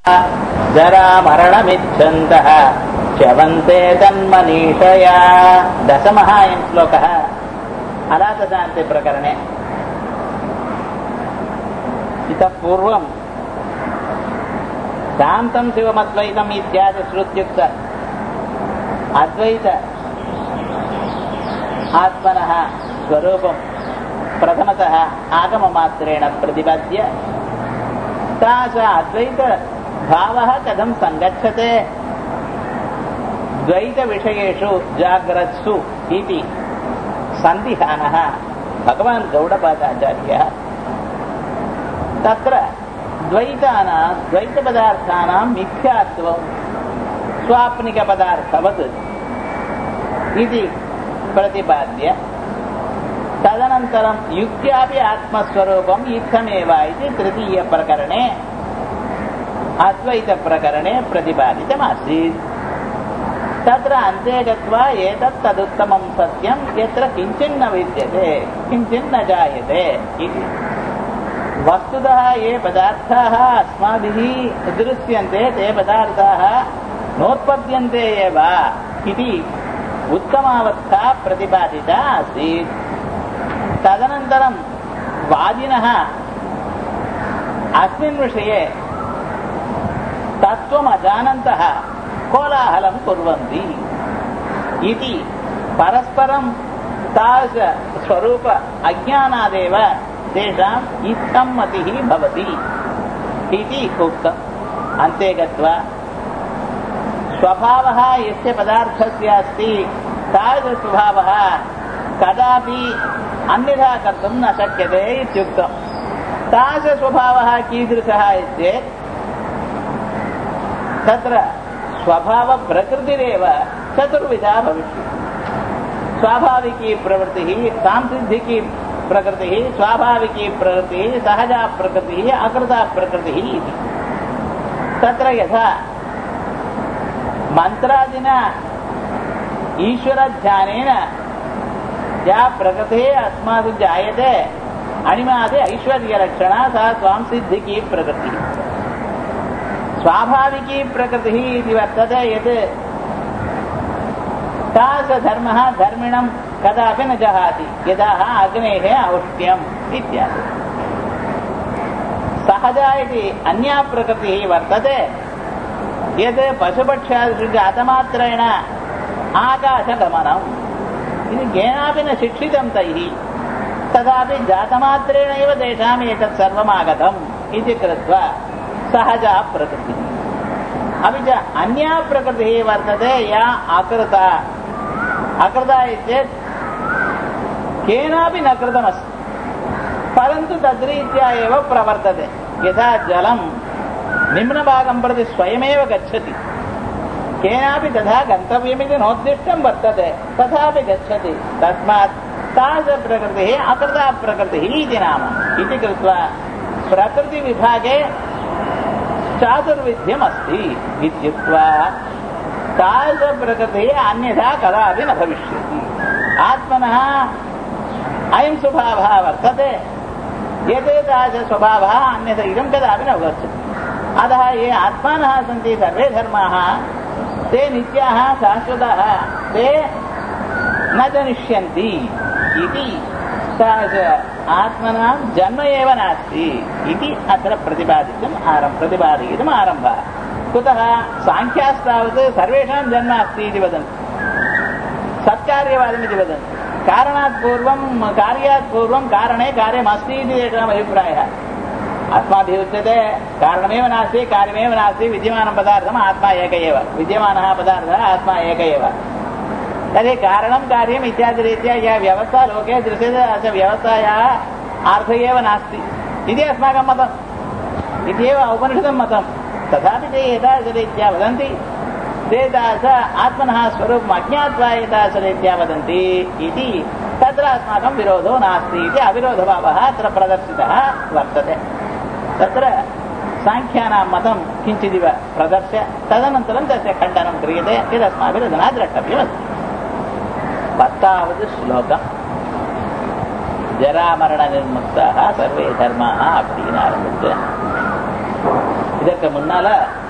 जरामरणमिच्छन्तः च्यवन्ते तन्मनीषया दशमः अयं श्लोकः अनाथशान्तिप्रकरणे इतः पूर्वम् शान्तं शिवमद्वैतम् इत्यादि श्रुत्युक्त अद्वैत आत्मनः स्वरूपं प्रथमतः आगममात्रेण प्रतिपाद्य सा च अद्वैतभावः कथं सङ्गच्छते द्वैतविषयेषु जाग्रत्सु इति सन्दिहानः भगवान् गौडपादाचार्यः तत्र द्वैतानां द्वैतपदार्थानां मिथ्यात्वं स्वाप्निकपदार्थवत् इति प्रतिपाद्य तदनन्तरं युक्त्यापि आत्मस्वरूपम् इत्थमेव इति तृतीयप्रकरणे अद्वैतप्रकरणे प्रतिपादितमासीत् तत्र अन्ते गत्वा एतत् तदुत्तमं सत्यं यत्र किञ्चिन्न विद्यते किञ्चिन्न जायते इति वस्तुतः ये पदार्थाः अस्माभिः दृश्यन्ते ते पदार्थाः नोत्पद्यन्ते एव इति उत्तमावस्था प्रतिपादिता आसीत् तदनन्तरं वादिनः अस्मिन् विषये तत्त्वमजानन्तः कोलाहलं कुर्वन्ति इति परस्परं तादृशस्वरूप अज्ञानादेव तेषाम् इत्थं मतिः भवति इति उक्तम् अन्ते गत्वा स्वभावः यस्य पदार्थस्य अस्ति तादृशस्वभावः कदापि अन्यथा कर्तुं न शक्यते इत्युक्तम् तादृशस्वभावः कीदृशः चेत् तत्र स्वभावप्रकृतिरेव चतुर्विधा भविष्यति स्वाभाविकी प्रवृत्तिः सांसिद्धिकी प्रकृतिः स्वाभाविकी प्रकृतिः सहजा प्रकृतिः अकृता प्रकृतिः इति तत्र यथा मन्त्रादिना ईश्वरध्यानेन या प्रकृतिः अस्माभिः जायते अणिमादि ऐश्वर्यलक्षणा सा स्वां सिद्धिकी प्रकृतिः स्वाभाविकी प्रकृतिः इति वर्तते यत् तादृशधर्मः धर्मिणं कदापि न जहाति यदा अग्नेः औष्ण्यम् इत्यादि सहजा इति अन्या प्रकृतिः वर्तते यत् पशुपक्ष्यादिषु जातमात्रेण आकाशगमनम् इति केनापि न शिक्षितं तैः तदापि जातमात्रेण एव तेषाम् एतत् सर्वम् आगतम् इति कृत्वा सहजा प्रकृतिः अपि च अन्या प्रकृतिः वर्तते या अकृता अकृता चेत् केनापि न कृतमस्ति परन्तु तद्रीत्या एव प्रवर्तते यथा जलं निम्नभागं प्रति स्वयमेव गच्छति केनापि तथा गन्तव्यमिति नोद्दिष्टं वर्तते तथापि गच्छति तस्मात् तादृशप्रकृतिः अकृता प्रकृतिः इति नाम इति कृत्वा प्रकृतिविभागे चातुर्विध्यमस्ति इत्युक्त्वा तादृशप्रकृतिः अन्यथा कदापि न भविष्यति आत्मनः अयं स्वभावः वर्तते यत् तादृशस्वभावः अन्यथा इदं कदापि न गच्छति अतः ये आत्मानः सन्ति सर्वे धर्माः ते नित्याः शाश्वताः ते न जनिष्यन्ति इति आत्मनां जन्म एव नास्ति इति अत्र प्रतिपादितम् आरम् प्रतिपादयितुम् आरम्भः कुतः साङ्ख्यास्तावत् सर्वेषां जन्म अस्ति इति वदन्ति सत्कार्यवादमिति वदन्ति कारणात् पूर्वं कार्यात् पूर्वं कारणे कार्यमस्ति इति तेषाम् अभिप्रायः अस्माभिः उच्यते कारणमेव नास्ति कार्यमेव नास्ति विद्यमानं पदार्थम् आत्मा एक एव विद्यमानः पदार्थः आत्मा एक एव तर्हि कारणं कार्यम् इत्यादिरीत्या या व्यवस्था लोके दृश्यते स व्यवस्थायाः अर्थ एव नास्ति इति अस्माकं मतम् इत्येव उपनिषदं मतं तथापि ते एतादृशरीत्या वदन्ति ते तादृश आत्मनः स्वरूपम् अज्ञात्वा एतादृशरीत्या वदन्ति इति तत्र अस्माकं विरोधो नास्ति इति अविरोधभावः अत्र प्रदर्शितः वर्तते तत्र साङ्ख्यानां मतं किञ्चिदिव प्रदर्श्य तदनन्तरं तस्य खण्डनं क्रियते यदस्माभिरधुना द्रष्टव्यमस्ति பத்தாவது ஸ்லோகம் ஜராமரண நிர்முக்தாக சர்வே தர்மாக அப்படின்னு ஆரம்பிச்சு இதற்கு முன்னால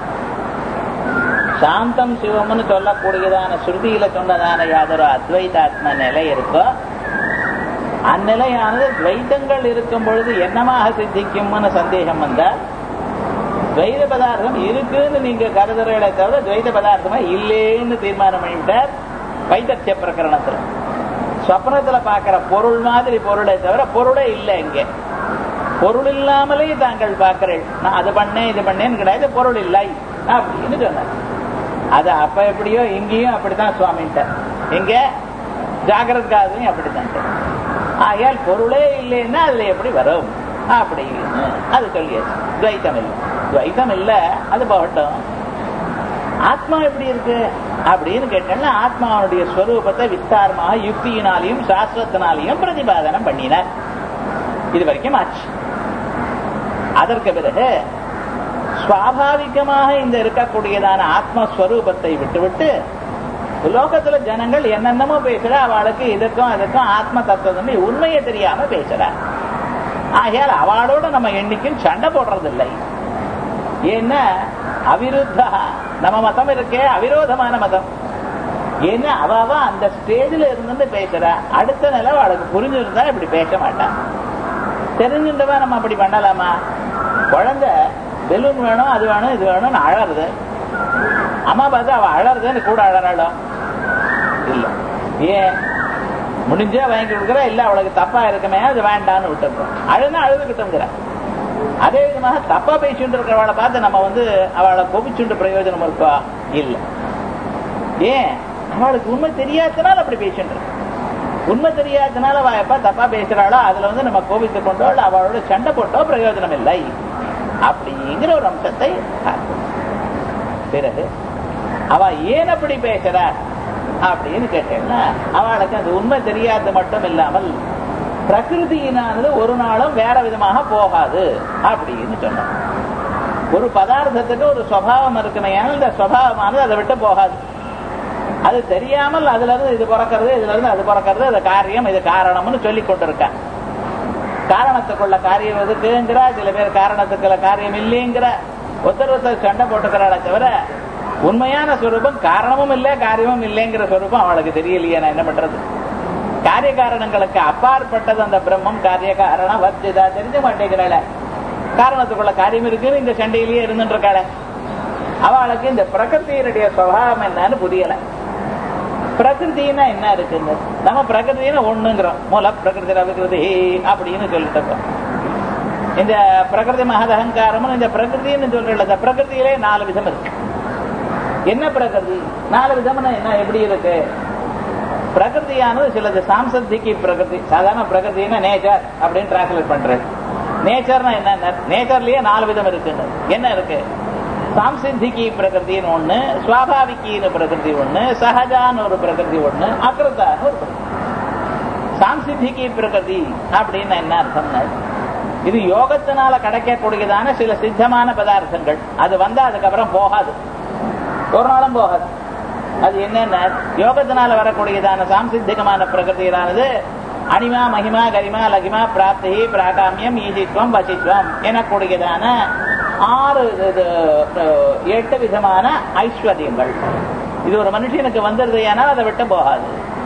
சாந்தம் சிவம்னு சொல்லக்கூடியதான ஸ்ருதியில சொன்னதான யாதொரு அத்வைதாத்ம நிலை இருக்கோ அந்நிலையானது துவைத்தங்கள் இருக்கும் பொழுது என்னமாக சித்திக்கும்னு சந்தேகம் வந்தால் துவைத பதார்த்தம் இருக்குன்னு நீங்க கருதுறீங்களே தவிர துவைத பதார்த்தமா இல்லேன்னு தீர்மானம் பண்ணிவிட்டார் வைத்தத்திய பிரகரணத்துல சொப்னத்துல பாக்குற பொருள் மாதிரி பொருளை தவிர பொருளே இல்லை இங்க பொருள் இல்லாமலே தாங்கள் பார்க்கிறேன் நான் அது பண்ணேன் இது பண்ணேன்னு கிடையாது பொருள் இல்லை அப்படின்னு சொன்னார் அது அப்ப எப்படியோ இங்கேயும் அப்படித்தான் சுவாமின்ட்ட எங்க ஜாகிரத்காதையும் அப்படித்தான் ஆகையால் பொருளே இல்லைன்னா அதுல எப்படி வரும் அப்படின்னு அது சொல்லியாச்சு துவைத்தம் இல்லை துவைத்தம் இல்ல அது போகட்டும் ஆத்மா எப்படி இருக்கு அப்படின்னு கேட்டேன்னா ஆத்மாவுடைய ஸ்வரூபத்தை விஸ்தாரமாக யுக்தியினாலையும் சாஸ்திரத்தினாலையும் பிரதிபாதனம் பண்ணினார் இது வரைக்கும் ஆச்சு அதற்கு பிறகு சுவாபாவிகமாக இந்த இருக்கக்கூடியதான ஆத்மஸ்வரூபத்தை விட்டுவிட்டு லோகத்துல ஜனங்கள் என்னென்னமோ பேசுற அவளுக்கு இதுக்கும் அதுக்கும் ஆத்ம தத்துவம் உண்மையை தெரியாம பேசுற ஆகையால் அவளோட நம்ம என்னைக்கும் சண்டை போடுறது இல்லை ஏன்னா அவிருத்தா நம்ம மதம் இருக்கே அவிரோதமான மதம் ஏன்னா அவ அந்த ஸ்டேஜில் இருந்து பேசுற அடுத்த நிலை அவளுக்கு புரிஞ்சிருந்தா இப்படி பேச மாட்டான் தெரிஞ்சுட்டவா நம்ம அப்படி பண்ணலாமா குழந்தை பெலூன் வேணும் அது வேணும் இது வேணும்னு அழறது அம்மா பார்த்து அவ அழறதுன்னு கூட அழறாளோ இல்ல ஏன் முடிஞ்சா வாங்கி கொடுக்குற இல்ல அவளுக்கு தப்பா இருக்குமே அது வேண்டான்னு விட்டுருக்கோம் அழுனா அழுதுகிட்டோங்கிற அதே விதமாக தப்பா பேசிட்டு இருக்கிறவளை பார்த்து நம்ம வந்து அவளை கோபிச்சுட்டு பிரயோஜனம் இருக்கா இல்ல ஏன் அவளுக்கு உண்மை தெரியாதனால அப்படி பேசிட்டு இருக்கு உண்மை தெரியாதனால அவ எப்ப தப்பா பேசுறாளோ அதுல வந்து நம்ம கோபித்து கொண்டோ அவளோட சண்டை போட்டோ பிரயோஜனம் இல்லை அப்படிங்கிற ஒரு அம்சத்தை பிறகு அவ ஏன் அப்படி பேசுற அப்படின்னு கேட்டேன்னா அவளுக்கு அது உண்மை தெரியாது மட்டும் இல்லாமல் பிரகிருதியினானது ஒரு நாளும் வேற விதமாக போகாது அப்படின்னு சொன்ன ஒரு பதார்த்தத்துக்கு ஒரு சுவாவம் இருக்குமே இந்த சுவாவமானது அதை விட்டு போகாது அது தெரியாமல் அதுல இருந்து இது பிறக்கிறது இதுல இருந்து அது பிறக்கிறது அது காரியம் இது காரணம்னு சொல்லி கொண்டிருக்கான் காரணத்துக்குள்ள காரியம் எதுக்குங்கிற சில பேர் காரணத்துக்குள்ள காரியம் இல்லைங்கிற ஒருத்தர் ஒருத்தர் சண்டை போட்டுக்கிறாளே தவிர உண்மையான ஸ்வரூபம் காரணமும் இல்லை காரியமும் இல்லைங்கிற ஸ்வரூபம் அவளுக்கு தெரியலையே நான் என்ன பண்றது காரிய காரணங்களுக்கு அப்பாற்பட்டது அந்த பிரம்மம் காரிய காரணம் வச்சுதா தெரிஞ்ச மாட்டேங்கிறாள காரணத்துக்குள்ள காரியம் இருக்குன்னு இந்த சண்டையிலேயே இருந்துட்டு இருக்காள அவளுக்கு இந்த பிரகிருத்தியினுடைய சுவாவம் என்னன்னு புரியல பிரகிருத்தின்னா என்ன இருக்குங்க நம்ம பிரகிருத்தின்னு ஒண்ணுங்கிறோம் மூல பிரகிருதி அபிகிருதி அப்படின்னு சொல்லிட்டு இருக்கோம் இந்த பிரகிருதி மகத அகங்காரம் இந்த பிரகிருதின்னு சொல்றல இந்த பிரகிருதியிலே நாலு விதம் இருக்கு என்ன பிரகிருதி நாலு விதம்னா என்ன எப்படி இருக்கு பிரகிருதியானது சிலது சாம்சத்திக்கு பிரகிருதி சாதாரண பிரகிருதினா நேச்சர் அப்படின்னு டிரான்ஸ்லேட் பண்றது நேச்சர்னா என்ன நேச்சர்லயே நாலு விதம் இருக்கு என்ன இருக்கு சாம்சித்திக்கு பிரகிருதின்னு ஒண்ணு சுவாபாவிக்கின்னு பிரகிருதி ஒண்ணு சகஜான்னு ஒரு பிரகிருதி ஒண்ணு அக்கிருத்தான்னு ஒரு பிரகிருதி சாம்சித்திக்கு பிரகிருதி அப்படின்னு என்ன அர்த்தம்னா இது யோகத்தினால கிடைக்கக்கூடியதான சில சித்தமான பதார்த்தங்கள் அது வந்தா அதுக்கப்புறம் போகாது ஒரு நாளும் போகாது அது என்னென்ன யோகத்தினால வரக்கூடியதான சாம்சித்திகமான பிரகிருதியானது அனிமா மகிமா கரிமா லகிமா பிராப்தி பிராகாமியம் ஈஜித்வம் வசித்வம் எனக்கூடியதான ஆறு எட்டு விதமான ஐஸ்வர்யங்கள் இது ஒரு மனுஷனுக்கு வந்துருது ஏன்னா அதை விட்டு போகாது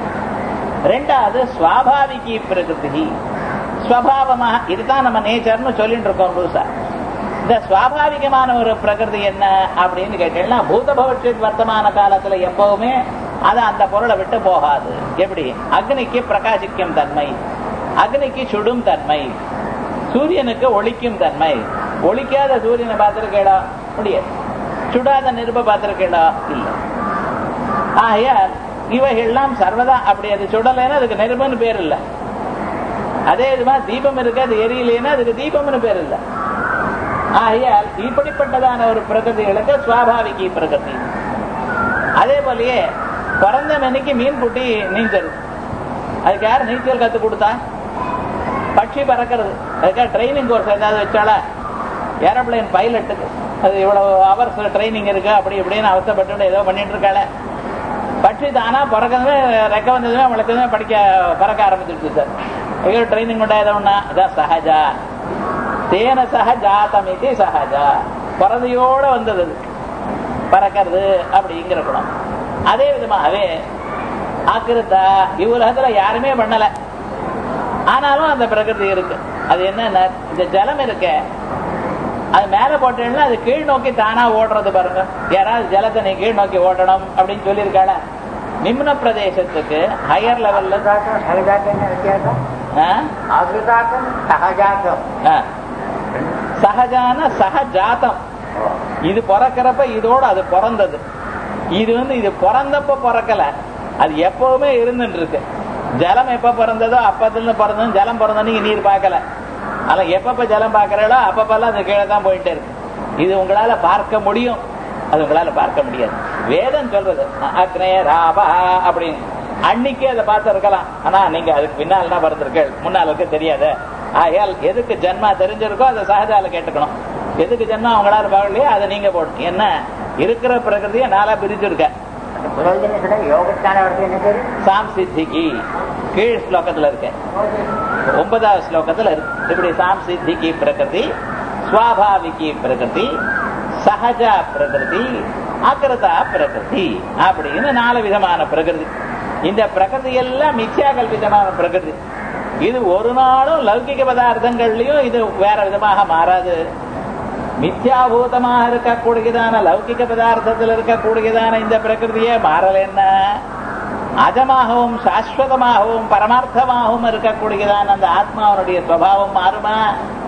ரெண்டாவது சுவாபாவிகி பிரகிருதி ஸ்வபாவமாக இதுதான் நம்ம நேச்சர்னு சொல்லிட்டு இருக்கோம் புதுசா இந்த சுவாபாவிகமான ஒரு பிரகிருதி என்ன அப்படின்னு கேட்டீங்கன்னா பூத பவிஷ்யத் வர்த்தமான காலத்துல எப்பவுமே அது அந்த பொருளை விட்டு போகாது எப்படி அக்னிக்கு பிரகாசிக்கும் தன்மை அக்னிக்கு சுடும் தன்மை சூரியனுக்கு ஒளிக்கும் தன்மை ஒளிக்காத சூரியனை பார்த்திருக்கேடா முடியாது சுடாத நெருப்பை பார்த்திருக்கேடா இல்ல ஆகையால் இவைகள்லாம் சர்வதா அப்படி அது சுடலைன்னா அதுக்கு நெருப்புன்னு பேர் இல்லை அதே இது மாதிரி தீபம் இருக்கு அது எரியலைன்னா அதுக்கு தீபம்னு பேர் இல்லை ஆகையால் இப்படிப்பட்டதான ஒரு பிரகதிகளுக்கு சுவாபாவிகி பிரகதி அதே போலயே பிறந்த மணிக்கு மீன் குட்டி நீச்சல் அதுக்கு யார் நீச்சல் கத்து கொடுத்தா பட்சி பறக்கிறது அதுக்காக ட்ரைனிங் கோர்ஸ் ஏதாவது வச்சாலா ஏரோப்ளைன் பைலட்டுக்கு அது இவ்வளவு ஹவர்ஸ் ட்ரைனிங் இருக்கு அப்படி இப்படின்னு அவசரப்பட்டு ஏதோ பண்ணிட்டு இருக்காள பட்சி தானா பிறக்கவே ரெக்க வந்ததுமே அவளுக்கு படிக்க பறக்க ஆரம்பிச்சிருச்சு சார் ஐயோ ட்ரைனிங் உண்டா ஏதோ ஒண்ணா இதான் சகஜா தேன சக ஜாத்தம் இது சகஜா பிறந்தையோட வந்தது அது. பறக்கிறது அப்படிங்கிற குணம் அதே விதமாகவே ஆக்கிருத்தா இவ்வுலகத்துல யாருமே பண்ணல ஆனாலும் அந்த பிரகிருதி இருக்கு அது என்ன இந்த ஜலம் இருக்க அது மேல போட்டேன்னா அது கீழ் நோக்கி தானா ஓடுறது பாருங்க யாராவது ஜலத்தை நீ கீழ் நோக்கி ஓடணும் அப்படின்னு சொல்லியிருக்காள நிம்ன பிரதேசத்துக்கு ஹையர் லெவல்ல ஆகிருதாக்கம் சகஜாக்கம் என்ன வித்தியாசம் ஆகிருதாக்கம் சகஜாக்கம் சகஜான சகஜாத்தம் இது பிறக்கிறப்ப இதோட அது பிறந்தது இது வந்து இது பிறந்தப்ப பிறக்கல அது எப்பவுமே இருந்துட்டு இருக்கு ஜலம் எப்ப பிறந்ததோ அப்பத்துல பிறந்தது ஜலம் பிறந்தோன்னு நீர் பார்க்கல ஆனா எப்பப்ப ஜலம் பார்க்கறீங்களோ அப்பப்பெல்லாம் அது கீழே தான் போயிட்டே இருக்கு இது உங்களால பார்க்க முடியும் அது உங்களால பார்க்க முடியாது வேதம் சொல்றது அக்னேய ராபா அப்படின்னு அன்னைக்கே அதை பார்த்து இருக்கலாம் ஆனா நீங்க அதுக்கு பின்னால் தான் பிறந்திருக்கீள் முன்னால் இருக்க தெரியாத ஆகையால் எதுக்கு ஜென்மா தெரிஞ்சிருக்கோ அதை சகஜால கேட்டுக்கணும் எதுக்கு ஜென்மா அவங்களால பார்க்கலையோ அதை நீங்க போடணும் என்ன இருக்கிற பிரகிருதியை நாளா பிரிச்சிருக்க முதல் தினம் சொல்ல யோகத்தான அவருக்கு என்ன பேரு சாம் சித்திக்கு கீழ் ஸ்லோகத்துல இருக்க ஒன்பதாவது ஸ்லோகத்துல இருக்கு இப்படி சாம் சித்திக்கு பிரகிருதி ஸ்வாபாவிகி பிரகிருதி சகஜா பிரகிருதி அக்கிரதா பிரகிருதி அப்படின்னு நாலு விதமான பிரகிருதி இந்த பிரகிருதி எல்லாம் மித்யா கல்பிதமான பிரகிருதி இது ஒரு நாளும் லௌகிக பதார்த்தங்கள்லயும் இது வேற விதமாக மாறாது மித்யாபூதமாக இருக்கக்கூடியதான லௌகிக பதார்த்தத்தில் இருக்கக்கூடியதான இந்த பிரகிருதியே மாறலன்னா அஜமாகவும் சாஸ்வதமாகவும் பரமார்த்தமாகவும் இருக்கக்கூடியதான அந்த ஆத்மாவனுடைய சுவாவம் மாறுமா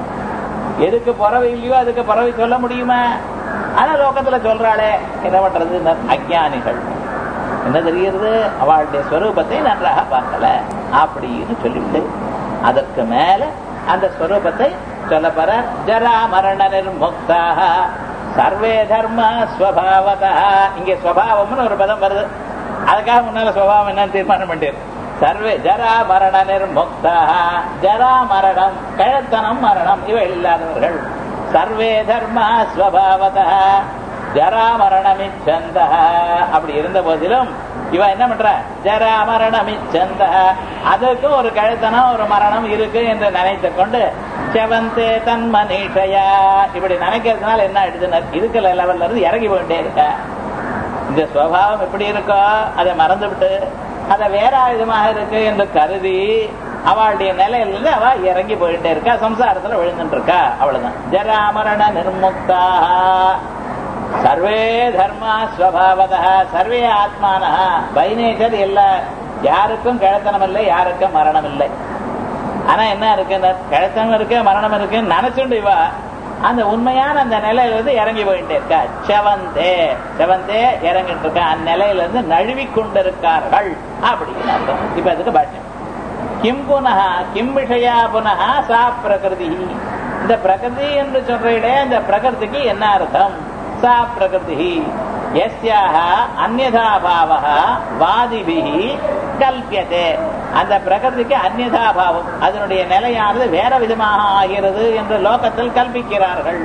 எதுக்கு புறவை இல்லையோ அதுக்கு புறவை சொல்ல முடியுமா ஆனா லோகத்துல சொல்றாளே என்ன பண்றது அஜானிகள் என்ன தெரிகிறது அவளுடைய ஸ்வரூபத்தை நன்றாக பார்க்கல அப்படின்னு சொல்லிவிட்டு அதற்கு மேல அந்த ஸ்வரூபத்தை சொல்ல போற ஜரா மரண நிர்முக்தாக சர்வே தர்ம ஸ்வபாவதா இங்க ஸ்வபாவம்னு ஒரு பதம் வருது அதுக்காக முன்னால ஸ்வபாவம் என்னன்னு தீர்மானம் பண்ணிரு சர்வே ஜரா மரண நிர்முக்தாக ஜரா மரணம் கழத்தனம் மரணம் இவை இல்லாதவர்கள் சர்வே தர்ம ஸ்வபாவதா ஜரா மரணமிச்சந்த அப்படி இருந்த போதிலும் இவ என்ன பண்ற ஜரா மரணமிச்சந்த அதுக்கும் ஒரு கழுத்தனம் ஒரு மரணம் இருக்கு என்று நினைத்து கொண்டு செவந்தே தன் மனிஷயா இப்படி நினைக்கிறதுனால என்ன ஆயிடுதுன்னு இதுக்கு லெவல்ல இருந்து இறங்கி போயிட்டே இருக்க இந்த சுவாவம் எப்படி இருக்கோ அதை மறந்துவிட்டு அதை வேற விதமாக இருக்கு என்று கருதி அவளுடைய நிலையிலிருந்து அவ இறங்கி போயிட்டே இருக்கா சம்சாரத்துல விழுந்துட்டு இருக்கா அவ்வளவுதான் ஜராமரண நிர்முக்தா சர்வே தர்மா ஸ்வபாவத சர்வே ஆத்மான பை நேச்சர் எல்லா யாருக்கும் கிழத்தனம் இல்லை யாருக்கும் மரணம் இல்லை ஆனா என்ன இருக்கு கிழத்தனம் இருக்கு மரணம் இருக்குன்னு நினைச்சுண்டு இவா அந்த உண்மையான அந்த நிலையில இருந்து இறங்கி போயிட்டே இருக்கா செவந்தே செவந்தே இறங்கிட்டு இருக்கா அந்த நிலையில இருந்து நழுவி கொண்டிருக்கார்கள் அப்படின்னு அர்த்தம் இப்ப அதுக்கு பாஷ்யம் கிம் புனக கிம் விஷயா புனக சா பிரகிருதி இந்த பிரகிருதி என்று சொல்றீடே இந்த பிரகிருதிக்கு என்ன அர்த்தம் சா பிரகிருதி எஸ்யாக அந்நதா பாவ வாதிபிகி கல்பியதே அந்த பிரகிருதிக்கு அந்நதா பாவம் அதனுடைய நிலையானது வேற விதமாக ஆகிறது என்று லோகத்தில் கல்பிக்கிறார்கள்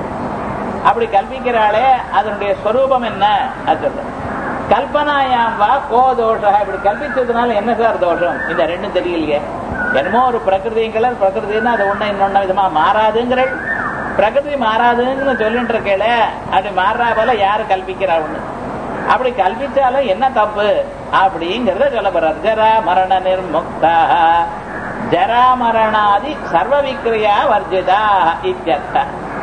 அப்படி கல்பிக்கிறாளே அதனுடைய ஸ்வரூபம் என்ன அது சொல்ற கல்பனாயாம் வா கோ தோஷம் இப்படி கல்பிச்சதுனால என்ன சார் தோஷம் இந்த ரெண்டும் தெரியலையே என்னமோ ஒரு பிரகிருதிங்கள பிரகிருதினா அது ஒண்ணு இன்னொன்னு விதமா மாறாதுங்கிற பிரகிருதி மாறாதுன்னு சொல்லிட்டு இருக்கேளே அப்படி மாறா போல யாரு கல்பிக்கிறா ஒண்ணு அப்படி கல்பிச்சாலும் என்ன தப்பு அப்படிங்கறத சொல்ல போறார் ஜரா மரண நிர்முக்தா ஜரா மரணாதி சர்வ விக்ரியா வர்ஜிதா இத்தியர்த்த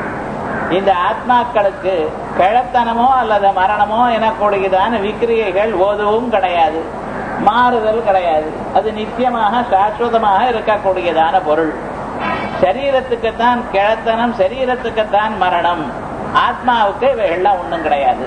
இந்த ஆத்மாக்களுக்கு கிழத்தனமோ அல்லது மரணமோ எனக்கூடியதான விக்கிரியைகள் ஓதுவும் கிடையாது மாறுதல் கிடையாது அது நித்தியமாக சாஸ்வதமாக இருக்கக்கூடியதான பொருள் சரீரத்துக்குத்தான் கிழத்தனம் சரீரத்துக்குத்தான் மரணம் ஆத்மாவுக்கு இவைகள்லாம் ஒண்ணும் கிடையாது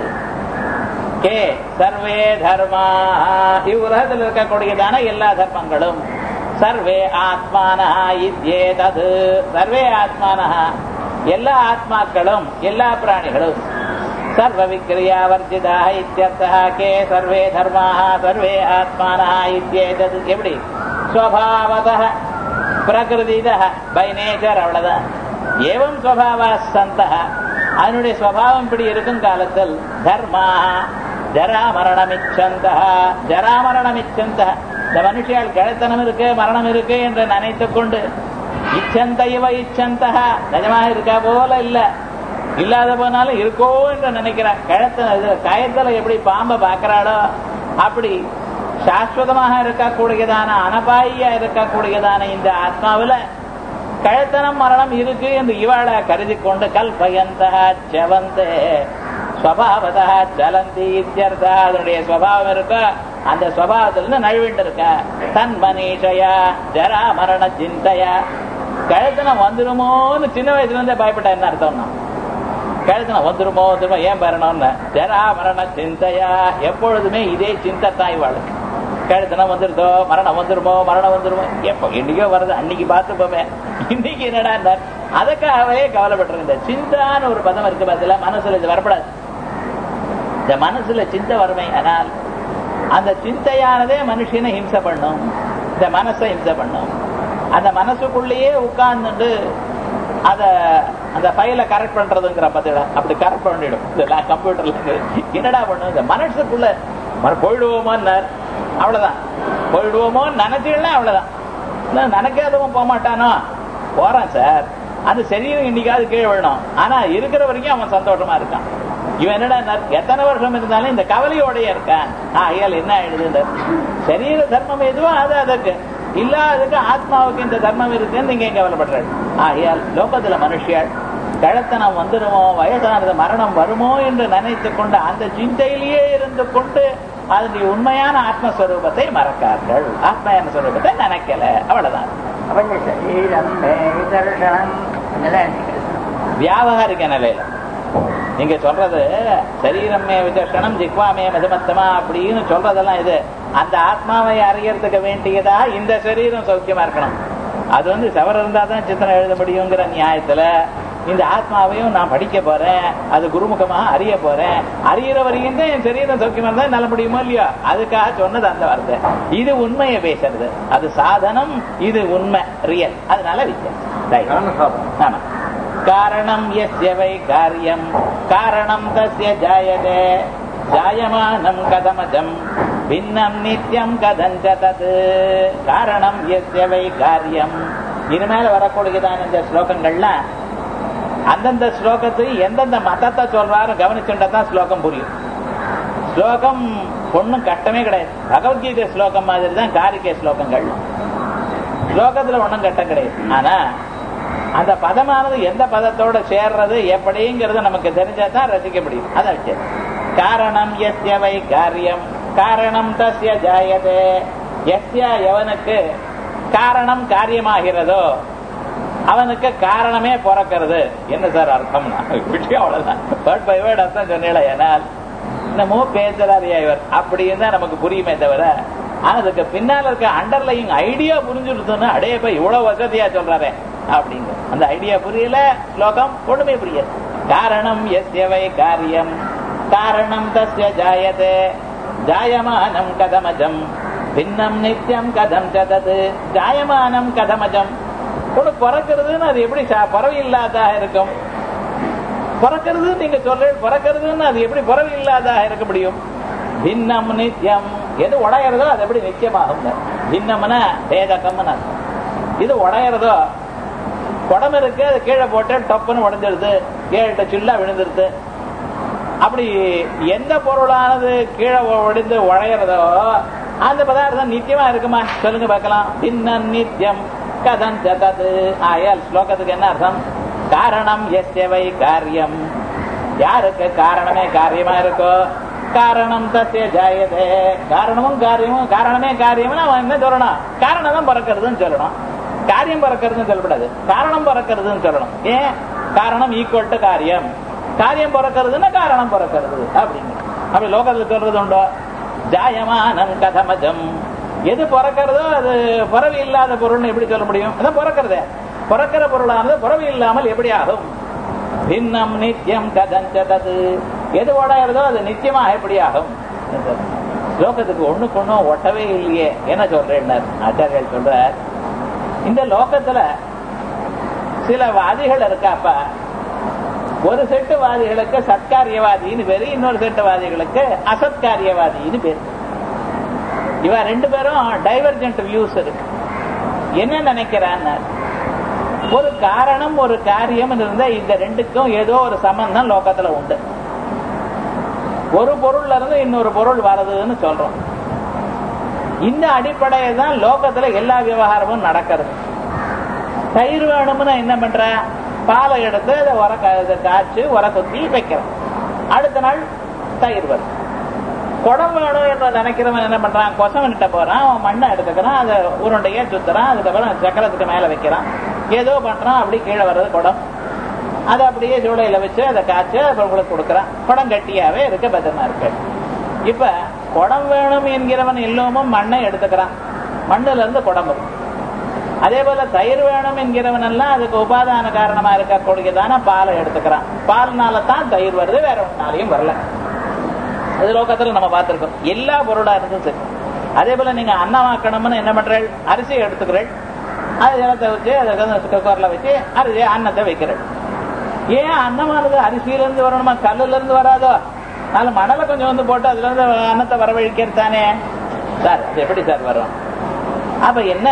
கே சர்வே தர்மா இவ்வுலகத்தில் இருக்கக்கூடியதான எல்லா தர்மங்களும் சர்வே ஆத்மானா இத்யேதது சர்வே ஆத்மானா எல்லா ஆத்மாக்களும் எல்லா பிராணிகளும் சர்வ விக்ரியா வர்ஜிதா இத்தியர்த்தா கே சர்வே தர்மாக சர்வே ஆத்மானா இத்யேதது எப்படி ஸ்வபாவத பிரகிருதித பை நேச்சர் அவ்வளவுதான் ஏவம் ஸ்வபாவா சந்த அதனுடைய சுவாவம் இப்படி இருக்கும் காலத்தில் தர்மா ஜராமரணமிச்சந்த ஜராமரணமிச்சந்த இந்த மனுஷியால் கிழத்தனம் இருக்கு மரணம் இருக்கு என்று நினைத்துக் கொண்டு இச்சந்த இவ இச்சந்த நிஜமாக இருக்கா போல இல்ல இல்லாத போனாலும் இருக்கோ என்று நினைக்கிறான் கழுத்த இதுல கயத்துல எப்படி பாம்பை பார்க்கிறாளோ அப்படி சாஸ்வதமாக இருக்கக்கூடியதான அனபாயியா இருக்கக்கூடியதான இந்த ஆத்மாவுல கழுத்தனம் மரணம் இருக்கு என்று இவாளை கருதி கொண்டு கல்பயந்த செவந்தே ஸ்வபாவதா ஜலந்தி இத்தியர்த்தா அதனுடைய ஸ்வபாவம் இருக்கோ அந்த ஸ்வபாவத்திலிருந்து நழுவிட்டு இருக்க தன் மனிஷயா ஜரா மரண சிந்தையா கழுத்தனம் வந்துருமோன்னு சின்ன வயசுல இருந்தே பயப்பட்ட என்ன அர்த்தம்னா கழுத்தனம் வந்துருமோ வந்துருமோ ஏன் பெறணும்னு ஜரா மரண சிந்தையா எப்பொழுதுமே இதே சிந்தை தான் இவாளுக்கு கழுத்தனம் வந்துருதோ மரணம் வந்துருமோ மரணம் வந்துருமோ எப்போ இன்னைக்கோ வருது அன்னைக்கு பார்த்துப்போமே இன்னைக்கு என்னடா அதுக்காகவே கவலைப்பட்டிருக்க இந்த சிந்தான்னு ஒரு பதம் இருக்கு பதில மனசுல இது வரப்படாது இந்த மனசுல சிந்தை வறுமை ஆனால் அந்த சிந்தையானதே மனுஷனை ஹிம்சை பண்ணும் இந்த மனசை ஹிம்சை பண்ணும் அந்த மனசுக்குள்ளேயே உட்கார்ந்துட்டு அத அந்த ஃபைலை கரெக்ட் பண்றதுங்கிற பதில அப்படி கரெக்ட் பண்ணிடும் இந்த கம்ப்யூட்டர்ல என்னடா பண்ணும் இந்த மனசுக்குள்ள மறு போயிடுவோமோன்னார் அவ்வளவுதான் போயிடுவோமோ நினைச்சீங்கன்னா அவ்வளவுதான் நினைக்காதவன் போக மாட்டானோ போறான் சார் அது சரீரம் இன்னைக்காவது கீழே விழணும் ஆனா இருக்கிற வரைக்கும் அவன் சந்தோஷமா இருக்கான் இவன் என்னடா எத்தனை வருஷம் இருந்தாலும் இந்த கவலையோடய இருக்கான் ஆகையால் என்ன ஆயிடுது சரீர தர்மம் எதுவோ அது அதுக்கு இல்லாததுக்கு ஆத்மாவுக்கு இந்த தர்மம் இருக்குன்னு நீங்க கவலைப்படுறாள் ஆகையால் லோகத்துல மனுஷியாள் கழத்தனம் வந்துடுமோ வயதானது மரணம் வருமோ என்று நினைத்து கொண்டு அந்த சிந்தையிலேயே இருந்து கொண்டு அதனுடைய உண்மையான ஆத்மஸ்வரூபத்தை மறக்கார்கள் ஆத்மயான ஸ்வரூபத்தை நினைக்கல அவ்வளவுதான் அப்ப இந்த சரீரம் தர்ஷனம் இதெல்லாம் வியாபகாரிக்க நிலையில நீங்க சொல்றது சரீரமே விதர்ஷனம் ஜிக்வாமே மதுமத்தமா அப்படின்னு சொல்றதெல்லாம் இது அந்த ஆத்மாவை அறியறதுக்கு வேண்டியதா இந்த சரீரம் சௌக்கியமா இருக்கணும் அது வந்து சவர் இருந்தா தான் சித்திரம் எழுத முடியுங்கிற நியாயத்துல இந்த ஆத்மாவையும் நான் படிக்க போறேன் அது குருமுகமாக அறிய போறேன் அறியிற வரைக்கும் தான் என் சரீரம் சௌக்கியமா இருந்தா நல்ல முடியுமோ இல்லையோ அதுக்காக சொன்னது அந்த வார்த்தை இது உண்மையை பேசுறது அது சாதனம் இது உண்மை ரியல் அதனால வித்தியாசம் ஆமா காரணம் எஸ்ய வை காரியம் காரணம் தஸ்ய ஜாயதே ஜாயமானம் கதமஜம் பின்னம் நித்தியம் கதஞ்ச தது காரணம் எஸ்ய வை காரியம் இனிமேல வரக்கூடியதான இந்த ஸ்லோகங்கள்லாம் அந்தந்த ஸ்லோகத்தை எந்தெந்த மதத்தை சொல்றாரு கவனிச்சுட்டா தான் ஸ்லோகம் புரியும் ஸ்லோகம் ஒன்றும் கஷ்டமே கிடையாது பகவத்கீதை ஸ்லோகம் மாதிரி தான் காரிக்கை ஸ்லோகங்கள் ஸ்லோகத்துல ஒன்றும் கட்டம் கிடையாது ஆனா அந்த பதமானது எந்த பதத்தோட சேர்றது எப்படிங்கிறது நமக்கு தெரிஞ்சா தான் ரசிக்க முடியும் அதான் விஷயம் காரணம் எஸ்ய வை காரியம் காரணம் தஸ்ய ஜாயதே எஸ்ய எவனுக்கு காரணம் காரியமாகிறதோ அவனுக்கு காரணமே பிறக்கிறது என்ன சார் அர்த்தம்னா விஷயம் அவ்வளவுதான் வேர்ட் பை வேர்ட் அர்த்தம் சொன்னீங்களா ஏனால் என்னமோ பேசுறாரு இவர் அப்படின்னு தான் நமக்கு புரியுமே தவிர ஆனா அதுக்கு பின்னால இருக்க அண்டர்லைங் ஐடியா புரிஞ்சுடுத்தோன்னு அடைய போய் இவ்வளவு வசதியா சொல்றாரு அப்படிங்க அந்த ஐடியா புரியல ஸ்லோகம் ஒண்ணுமே புரியாது காரணம் எஸ்யவை காரியம் காரணம் தஸ்ய ஜாயதே ஜாயமானம் கதமஜம் பின்னம் நித்தியம் கதம் சதது ஜாயமானம் கதமஜம் ஒண்ணு பிறக்கிறதுன்னு அது எப்படி பறவை இல்லாததாக இருக்கும் பிறக்கிறது நீங்க சொல்ற பிறக்கிறதுன்னு அது எப்படி பறவை இல்லாததாக இருக்க முடியும் பின்னம் நித்தியம் எது உடையறதோ அது எப்படி நிச்சயமாகும் பின்னம்னா பேதக்கம்னு அர்த்தம் இது உடையறதோ குடம் இருக்கு அது கீழே போட்டு டப்புன்னு உடஞ்சிருது கீழே சில்லா விழுந்துருது அப்படி எந்த பொருளானது கீழே ஒடிந்து உழையிறதோ அந்த பதார்த்தம் நித்தியமா இருக்குமா சொல்லுங்க பார்க்கலாம் பின்னம் நித்தியம் கதம் ஜதது ஆயால் ஸ்லோகத்துக்கு என்ன அர்த்தம் காரணம் எஸ்யவை காரியம் யாருக்கு காரணமே காரியமா இருக்கோ காரணம் தசிய ஜாயதே காரணமும் காரியமும் காரணமே காரியம்னு அவன் என்ன சொல்லணும் காரணம் தான் பிறக்கிறதுன்னு சொல்லணும் காரியம் பிறக்கிறதுன்னு சொல்லக்கூடாது காரணம் பிறக்கிறதுன்னு சொல்லணும் ஏன் காரணம் ஈக்குவல் டு காரியம் காரியம் பிறக்கிறதுன்னா காரணம் பிறக்கிறது அப்படிங்க அப்படி லோகத்தில் சொல்றது உண்டோ ஜாயமானம் கதமஜம் எது பிறக்கிறதோ அது பிறவி இல்லாத பொருள்னு எப்படி சொல்ல முடியும் அதான் பிறக்கிறதே பிறக்கிற பொருளானது பிறவி இல்லாமல் எப்படி ஆகும் பின்னம் நித்தியம் கதஞ்சதது எது உடையிறதோ அது நித்தியமாக எப்படி ஆகும் லோகத்துக்கு ஒண்ணுக்கு ஒண்ணும் ஒட்டவே இல்லையே என்ன சொல்றேன் ஆச்சாரியர் சொல்ற இந்த லோகத்துல சில வாதிகள் இருக்காப்பா ஒரு செட்டு வாதிகளுக்கு சத்காரியவாதின்னு பேரு இன்னொரு செட்டு வாதிகளுக்கு அசத்காரியவாதின்னு பேரு இவ ரெண்டு பேரும் டைவர்ஜென்ட் வியூஸ் இருக்கு என்ன நினைக்கிறான்னு ஒரு காரணம் ஒரு காரியம் இருந்தா இந்த ரெண்டுக்கும் ஏதோ ஒரு சம்பந்தம் லோகத்துல உண்டு ஒரு பொருள்ல இருந்து இன்னொரு பொருள் வருதுன்னு சொல்றோம் இந்த அடிப்படையை தான் லோகத்துல எல்லா விவகாரமும் நடக்கிறது தயிர் வேணும்னு என்ன பண்ற பாலை எடுத்து அதை உர க- காய்ச்சி உர குத்தி வைக்கிறோம் அடுத்த நாள் தயிர் வரும் குடம் வேணும் என்று நினைக்கிறவன் என்ன பண்றான் கொசவன்கிட்ட போறான் அவன் மண்ணை எடுத்துக்கிறான் அதை உருண்டையா சுத்துறான் அதுக்கப்புறம் சக்கரத்துக்கு மேல வைக்கிறான் ஏதோ பண்றான் அப்படி கீழே வர்றது குடம் அதை அப்படியே சூளையில வச்சு அதை காய்ச்சி அப்புறம் உங்களுக்கு கொடுக்குறான் குடம் கட்டியாவே இருக்க பத்திரமா இருக்கு இப்ப குடம் வேணும் என்கிறவன் எல்லோமும் மண்ணை எடுத்துக்கிறான் மண்ணுல இருந்து குடம் வரும் அதே போல தயிர் வேணும் என்கிறவன் எல்லாம் அதுக்கு உபாதான காரணமா இருக்கக்கூடியதான பாலை எடுத்துக்கிறான் பால்னால தான் தயிர் வருது வேற ஒன்னாலையும் வரல அது லோகத்துல நம்ம பார்த்திருக்கோம் எல்லா பொருளா இருந்தும் சரி அதே போல நீங்க அன்னமாக்கணும்னு என்ன பண்றீள் அரிசியை எடுத்துக்கிறீள் அது ஜலத்தை வச்சு அதை குக்கர்ல வச்சு அரிசி அன்னத்தை வைக்கிறேன் ஏன் அன்னமானது அரிசியில இருந்து வரணுமா கல்லுல இருந்து வராதோ அதனால மணலை கொஞ்சம் வந்து போட்டு அதுல இருந்து அன்னத்தை வரவழிக்கிறது தானே சார் அது எப்படி சார் வரும் அப்ப என்ன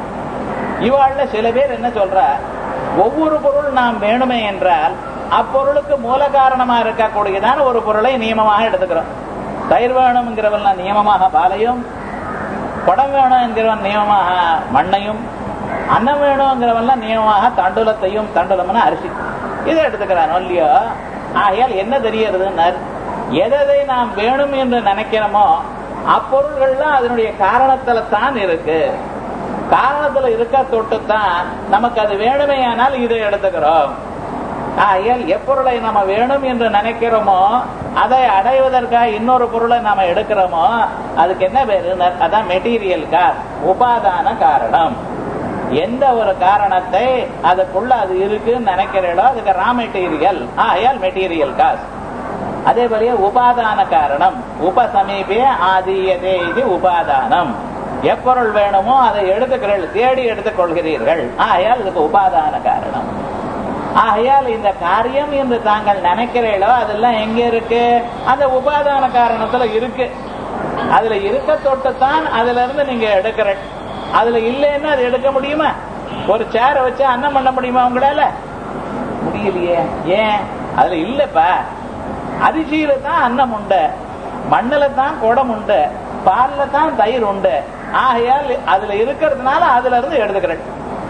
இவாழ்ல சில பேர் என்ன சொல்ற ஒவ்வொரு பொருள் நாம் வேணுமே என்றால் அப்பொருளுக்கு மூல காரணமா இருக்கக்கூடியதான ஒரு பொருளை நியமமாக எடுத்துக்கிறோம் தயிர் வேணுங்கிறவன் நியமமாக பாலையும் குடம் வேணும் என்கிறவன் நியமமாக மண்ணையும் அன்னம் வேணுங்கிறவன் நியமமாக தண்டுலத்தையும் தண்டுலம்னா அரிசி இதை எடுத்துக்கிறான் இல்லையோ ஆகையால் என்ன தெரியறதுன்னு எதை நாம் வேணும் என்று நினைக்கிறோமோ அப்பொருள்கள்லாம் அதனுடைய காரணத்துல தான் இருக்கு காரணத்துல இருக்க தொட்டுத்தான் நமக்கு அது வேணுமே ஆனால் இதை எடுத்துக்கிறோம் ஆகையால் எப்பொருளை நம்ம வேணும் என்று நினைக்கிறோமோ அதை அடைவதற்காக இன்னொரு பொருளை நாம எடுக்கிறோமோ அதுக்கு என்ன பேரு அதான் மெட்டீரியல் காஸ் உபாதான காரணம் எந்த ஒரு காரணத்தை அதுக்குள்ள அது இருக்குன்னு நினைக்கிறீங்களோ அதுக்கு ரா மெட்டீரியல் ஆகையால் மெட்டீரியல் காஸ் அதே போலயே உபாதான காரணம் உபசமீபே ஆதீயதே இது உபாதானம் எப்பொருள் வேணுமோ அதை எடுத்துக்கிறீர்கள் தேடி எடுத்துக் கொள்கிறீர்கள் ஆகையால் இதுக்கு உபாதான காரணம் ஆகையால் இந்த காரியம் என்று தாங்கள் நினைக்கிறீர்களோ அதெல்லாம் எங்க இருக்கு அந்த உபாதான காரணத்துல இருக்கு அதுல இருக்க தொட்டுத்தான் அதுல இருந்து நீங்க எடுக்கிற அதுல இல்லைன்னா அது எடுக்க முடியுமா ஒரு சேரை வச்சு அன்னம் பண்ண முடியுமா உங்களால முடியலையே ஏன் அதுல இல்லப்பா அரிசியில தான் அன்னம் உண்டு மண்ணுல தான் குடம் உண்டு பால்ல தான் தயிர் உண்டு ஆகையால் அதுல இருக்கிறதுனால அதுல இருந்து எடுத்துக்கிறேன்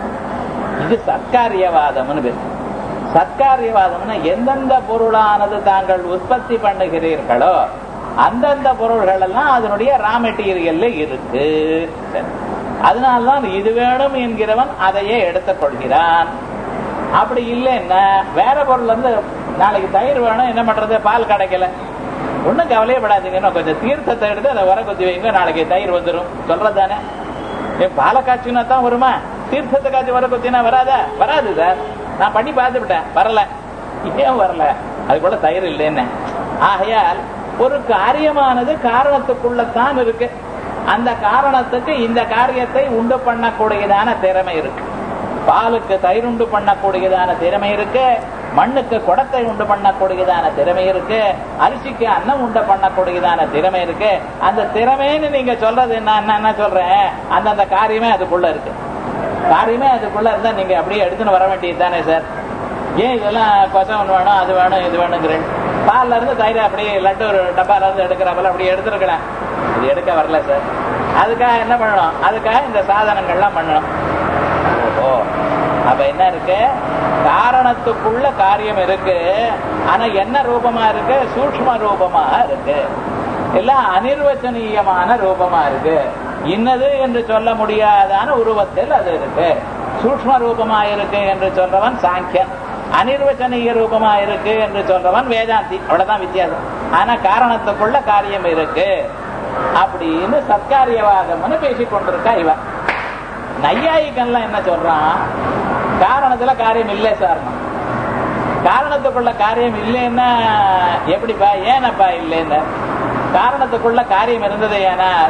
இது சத்காரியவாதம்னு பேர் சத்காரியவாதம்னா எந்தெந்த பொருளானது தாங்கள் உற்பத்தி பண்ணுகிறீர்களோ அந்தந்த பொருள்கள் எல்லாம் அதனுடைய ரா மெட்டீரியல்ல இருக்கு சரி. அதனால்தான் இது வேணும் என்கிறவன் அதையே எடுத்துக் கொள்கிறான் அப்படி இல்லைன்னா வேற பொருள் வந்து நாளைக்கு தயிர் வேணும் என்ன பண்றது பால் கிடைக்கல ஒண்ணும் கவலையப்படாதீங்க இன்னும் கொஞ்சம் தீர்த்தத்தை எடுத்து அதை வர கொத்தி வைங்க நாளைக்கு தயிர் வந்துடும் சொல்றது தானே ஏன் பாலை காய்ச்சினா தான் வருமா தீர்த்தத்தை காய்ச்சி வர கொத்தினா வராதா வராது சார் நான் பண்ணி பார்த்து விட்டேன் வரல ஏன் வரல அது கூட தயிர் இல்லைன்னு ஆகையால் ஒரு காரியமானது காரணத்துக்குள்ளத்தான் இருக்கு அந்த காரணத்துக்கு இந்த காரியத்தை உண்டு பண்ணக்கூடியதான திறமை இருக்கு பாலுக்கு தயிர் உண்டு பண்ணக்கூடியதான திறமை இருக்கு மண்ணுக்கு குடத்தை உண்டு பண்ணக்கூடியதான திறமை இருக்கு அரிசிக்கு அன்னம் உண்டு பண்ணக்கூடியதான திறமை இருக்கு அந்த திறமைன்னு நீங்க சொல்றது என்ன என்ன- என்ன சொல்றேன் அந்தந்த காரியமே அதுக்குள்ள இருக்கு காரியமே அதுக்குள்ள இருந்தா நீங்க அப்படியே எடுத்துன்னு வர வேண்டியது தானே சார் ஏன் இதெல்லாம் கொசவன் வேணும் அது வேணும் இது வேணுங்கிறேன் பால்ல இருந்து தயிர் அப்படியே லட்டு ஒரு டப்பால இருந்து எடுக்கிறப்பல அப்படியே எடுத்துருக்கலாம் இது எடுக்க வரல சார் அதுக்காக என்ன பண்ணணும் அதுக்காக இந்த சாதனங்கள்லாம் பண்ணணும் ஓஹோ அப்ப என்ன இருக்கு காரணத்துக்குள்ள காரியம் இருக்கு ஆனா என்ன ரூபமா இருக்கு சூக்ஷ்ம ரூபமா இருக்கு எல்லாம் அனிர்வச்சனீயமான ரூபமா இருக்கு இன்னது என்று சொல்ல முடியாதான உருவத்தில் அது இருக்கு சூக்ஷ்ம ரூபமா இருக்கு என்று சொல்றவன் சாங்கியன் அனிர்வச்சனீய ரூபமா இருக்கு என்று சொல்றவன் வேதாந்தி அவ்வளவுதான் வித்தியாசம் ஆனா காரணத்துக்குள்ள காரியம் இருக்கு அப்படின்னு சத்காரியவாதம்னு பேசிக் கொண்டிருக்கா இவன் நையாயிக்கன்லாம் என்ன சொல்றான் காரணத்துல காரியம் இல்லை சார் காரணத்துக்குள்ள காரியம் இல்லைன்னா எப்படிப்பா ஏனப்பா இல்லைன்னு காரணத்துக்குள்ள காரியம் இருந்தது ஏனால்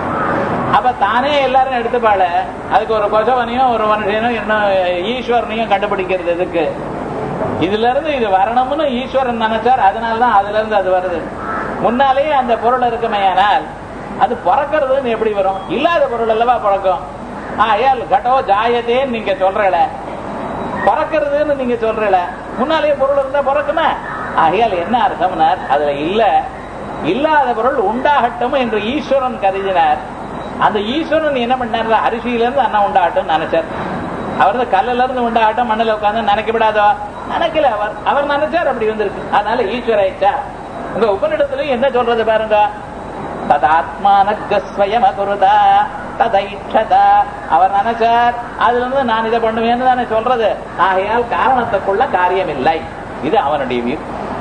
அப்ப தானே எல்லாரும் எடுத்துப்பாள அதுக்கு ஒரு கொசவனையும் ஒரு மனுஷனையும் இன்னும் ஈஸ்வரனையும் கண்டுபிடிக்கிறது எதுக்கு இதுல இருந்து இது வரணும்னு ஈஸ்வரன் நினைச்சார் அதனாலதான் அதுல இருந்து அது வருது முன்னாலேயே அந்த பொருள் இருக்குமே ஆனால் அது பிறக்கிறதுன்னு எப்படி வரும் இல்லாத பொருள் அல்லவா பிறக்கும் ஆயால் கடோ ஜாயதேன்னு நீங்க சொல்றல பிறக்கிறதுன்னு நீங்க சொல்றல முன்னாலேயே பொருள் இருந்தா பிறக்குமே ஆகையால் என்ன அர்த்தம்னார் அதுல இல்ல இல்லாத பொருள் உண்டாகட்டும் என்று ஈஸ்வரன் கருதினார் அந்த ஈஸ்வரன் என்ன பண்ணார் அரிசியில இருந்து அண்ணன் உண்டாகட்டும் நினைச்சார் அவர் வந்து கல்லுல இருந்து உண்டாகட்டும் மண்ணில் உட்கார்ந்து நினைக்க விடாதோ நினைக்கல அவர் அவர் நினைச்சார் அப்படி வந்திருக்கு அதனால ஈஸ்வர இச்சா உங்க உபநிடத்திலையும் என்ன சொல்றது பாருங்க ததாத்மானஸ்வயம் அகுருதா ததைட்சதா அவர் நினைச்சார் அதுல இருந்து நான் இதை பண்ணுவேன்னு தானே சொல்றது ஆகையால் காரணத்துக்குள்ள காரியம் இல்லை இது அவனுடைய வியூ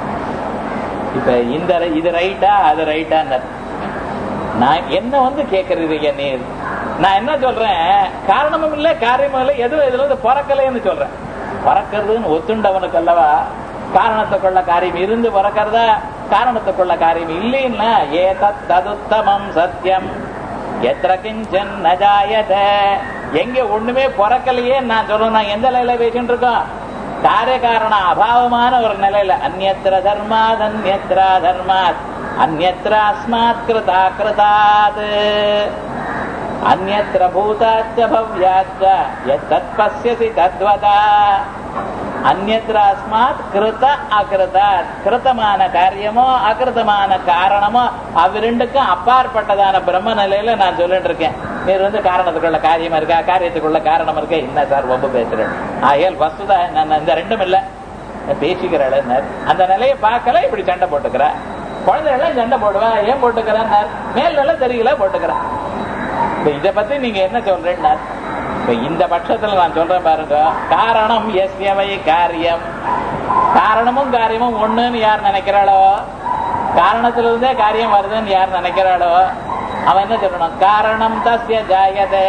இப்ப இந்த இது ரைட்டா அது ரைட்டா நான் என்ன வந்து கேக்குறீங்க நீர் நான் என்ன சொல்றேன் காரணமும் இல்ல காரியமும் இல்லை எதுவும் இதுல இருந்து பிறக்கலைன்னு சொல்றேன் பறக்கிறதுன்னு ஒத்துண்டவனுக்கு அல்லவா காரணத்துக்குள்ள காரியம் இருந்து பறக்கிறதா காரணத்துக்குள்ள காரியம் இல்லைன்னா ஏதத் ததுத்தமம் சத்தியம் எத்திர கிஞ்சன் நஜாயத எங்க ஒண்ணுமே பிறக்கலையே நான் சொல்றேன் நான் எந்த நிலையில பேசிட்டு இருக்கோம் காரிய காரண அபாவமான ஒரு நிலையில அந்நத்திர தர்மாத் அந்நத்திரா தர்மாத் அந்நத்திர அஸ்மாத் கிருதா கிருதாத் அந்நத்திர பூதாச்ச பவ்யாச்ச எத்தத் பசியசி தத்வதா அந்நத்திர அஸ்மாத் கிருத அகிருதாத் கிருத்தமான காரியமோ அகிருத்தமான காரணமோ அவ்விரண்டுக்கும் அப்பாற்பட்டதான பிரம்ம நிலையில நான் சொல்லிட்டு இருக்கேன் நீர் வந்து காரணத்துக்குள்ள காரியம் இருக்கா காரியத்துக்குள்ள காரணம் இருக்கா என்ன சார் ரொம்ப பேசுறேன் ஆகையால் வசுதா நான் இந்த ரெண்டும் இல்ல பேசிக்கிறாள் அந்த நிலையை பார்க்கல இப்படி சண்டை போட்டுக்கிற குழந்தைகள் சண்டை போடுவா ஏன் போட்டுக்கிறான் மேல் நிலை தெரியல போட்டுக்கிறான் இத பத்தி நீங்க என்ன சொல்றேன்னா இப்ப இந்த பட்சத்துல நான் சொல்றேன் பாருங்க காரணம் எஸ்யவை காரியம் காரணமும் காரியமும் ஒண்ணுன்னு யார் நினைக்கிறாளோ காரணத்துல இருந்தே காரியம் வருதுன்னு யார் நினைக்கிறாளோ அவன் என்ன சொல்லணும் காரணம் தஸ்ய ஜாயதே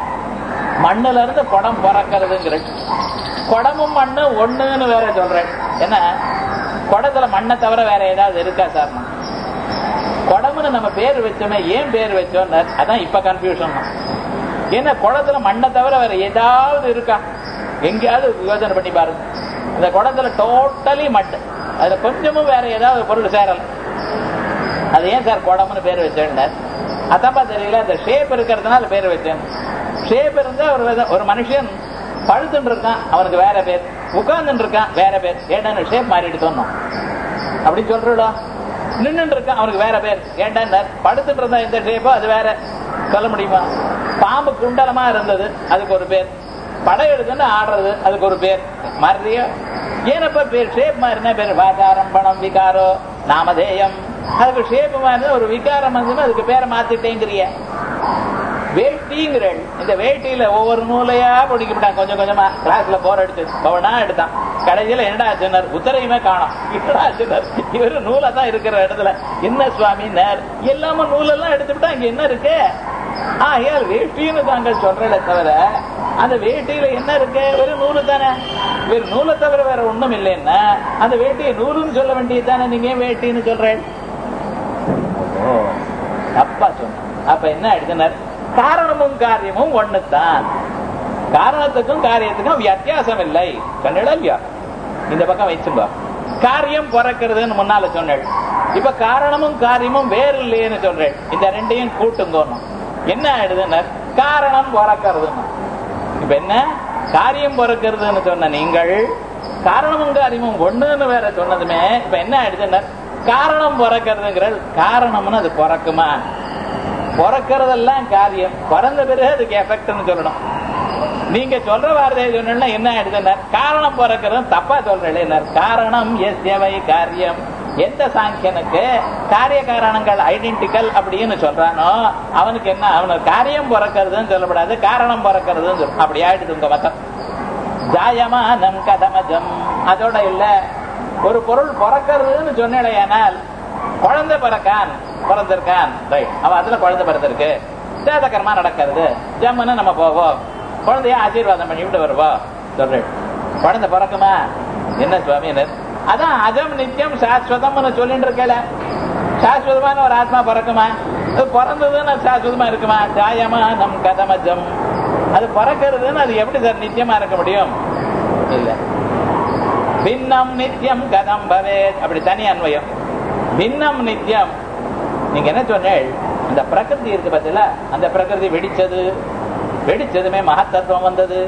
மண்ணுல இருந்து குடம் பிறக்கிறதுங்கிற குடமும் மண்ணு ஒண்ணுன்னு வேற சொல்றேன் என்ன குடத்துல மண்ணை தவிர வேற ஏதாவது இருக்கா சார் குடம்னு நம்ம பேர் வச்சோமே ஏன் பேர் வச்சோம் அதான் இப்ப கன்ஃபியூஷன் ஏன்னா குளத்துல மண்ணை தவிர வேற ஏதாவது இருக்கா எங்கேயாவது யோசனை பண்ணி பாருங்க இந்த குளத்துல டோட்டலி மட்டு அதுல கொஞ்சமும் வேற ஏதாவது பொருள் சேரல அது ஏன் சார் குடம்னு பேர் வச்சேன் அதாப்பா தெரியல அந்த ஷேப் இருக்கிறதுனால பேர் வச்சேன் ஷேப் இருந்தா ஒரு ஒரு மனுஷன் பழுத்துட்டு இருக்கான் அவனுக்கு வேற பேர் உட்கார்ந்துட்டு இருக்கான் வேற பேர் ஏன்னா ஷேப் மாறிட்டு சொன்னோம் அப்படின்னு சொல்றோம் நின்று இருக்கான் அவனுக்கு வேற பேர் ஏன்டா படுத்துட்டு இருந்தா எந்த ஷேப்போ அது வேற சொல்ல முடியுமா பாம்பு குண்டலமா இருந்தது அதுக்கு ஒரு பேர் படம் எடுத்துன்னு ஆடுறது அதுக்கு ஒரு பேர் மாறியோ ஏனப்ப பேர் ஷேப் மாறினா பேர் வாசாரம் பணம் விகாரோ நாமதேயம் அதுக்கு ஷேப் மாறினா ஒரு விகாரம் வந்து அதுக்கு பேரை மாத்திட்டேங்கிறிய வேட்டிங்கிற இந்த வேட்டியில ஒவ்வொரு நூலையா பிடிக்கப்பட்டான் கொஞ்சம் கொஞ்சமா கிளாஸ்ல போர் அடிச்சு பவனா எடுத்தான் கடைசியில என்னடா ஆச்சுனர் உத்தரையுமே காணும் என்னடா ஆச்சுனர் இவரு நூலா தான் இருக்கிற இடத்துல என்ன சுவாமி நேர் எல்லாம நூலெல்லாம் எடுத்துட்டா இங்க என்ன இருக்கு ஆகையால் வேட்டின்னு தாங்கள் சொல்றத தவிர அந்த வேட்டியில என்ன இருக்கு வெறும் நூலு தானே வெறும் நூலை தவிர வேற ஒண்ணும் இல்லைன்னா அந்த வேட்டியை நூலுன்னு சொல்ல வேண்டியது தானே நீங்க ஏன் வேட்டின்னு சொல்றேன் தப்பா சொன்ன அப்ப என்ன எடுத்தனர் காரணமும் காரியமும் ஒண்ணுதான் காரணத்துக்கும் காரியத்துக்கும் வித்தியாசம் இல்லை சொன்னேடா இல்லையா இந்த பக்கம் வச்சுங்க காரியம் பிறக்கிறதுன்னு முன்னால சொன்னேன் இப்ப காரணமும் காரியமும் வேறு இல்லையேன்னு சொல்றேன் இந்த ரெண்டையும் கூட்டுங்கோணும் என்ன ஆயிடுதுன்னு காரணம் பிறக்கிறதுன்னு இப்ப என்ன காரியம் பிறக்கிறதுன்னு சொன்ன நீங்கள் காரணமும் காரியமும் ஒண்ணுன்னு வேற சொன்னதுமே இப்ப என்ன ஆயிடுதுன்னு காரணம் பிறக்கிறதுங்கிற காரணம்னு அது பிறக்குமா பிறக்கிறதெல்லாம் காரியம் பிறந்த பிறகு அதுக்கு எஃபெக்ட்னு சொல்லணும் நீங்க சொல்ற வார்த்தையை சொன்னா என்ன ஆயிடுதுன்னா காரணம் பிறக்கிறது தப்பா சொல்றேன் காரணம் எஸ்யவை காரியம் எந்த சாங்கியனுக்கு காரிய காரணங்கள் ஐடென்டிக்கல் அப்படின்னு சொல்றானோ அவனுக்கு என்ன அவனுக்கு காரியம் பிறக்கிறதுன்னு சொல்லப்படாது காரணம் பிறக்கிறதுன்னு சொல்லும் அப்படி ஆயிடுது உங்க மதம் ஜாயமானம் கதமஜம் அதோட இல்ல ஒரு பொருள் பிறக்கிறதுன்னு சொன்னேடையானால் குழந்தை பிறக்கான் பிறந்திருக்கான் ரைட் அவன் அதுல குழந்தை பிறந்திருக்கு சேதகரமா நடக்கிறது ஜம்முன்னு நம்ம போவோம் குழந்தைய ஆசீர்வாதம் பண்ணிவிட்டு வருவோம் சொல்றேன் குழந்தை பிறக்குமா என்ன சுவாமினர் அதான் அஜம் நித்தியம் சாஸ்வதம்னு சொல்லிட்டு இருக்கல சாஸ்வதமான ஒரு ஆத்மா பிறக்குமா அது பிறந்ததுன்னு சாஸ்வதமா இருக்குமா ஜாயமா நம் கதமஜம் அது பிறக்கிறதுன்னு அது எப்படி சார் நித்தியமா இருக்க முடியும் இல்ல பின்னம் நித்தியம் கதம் பவே அப்படி தனி அன்வயம் பின்னம் நித்தியம் நீங்க என்ன சொன்னேள் அந்த பிரகிருதி இருக்கு பத்தில அந்த பிரகிருதி வெடிச்சது வெடிச்சதுமே மகத்தத்துவம் வந்தது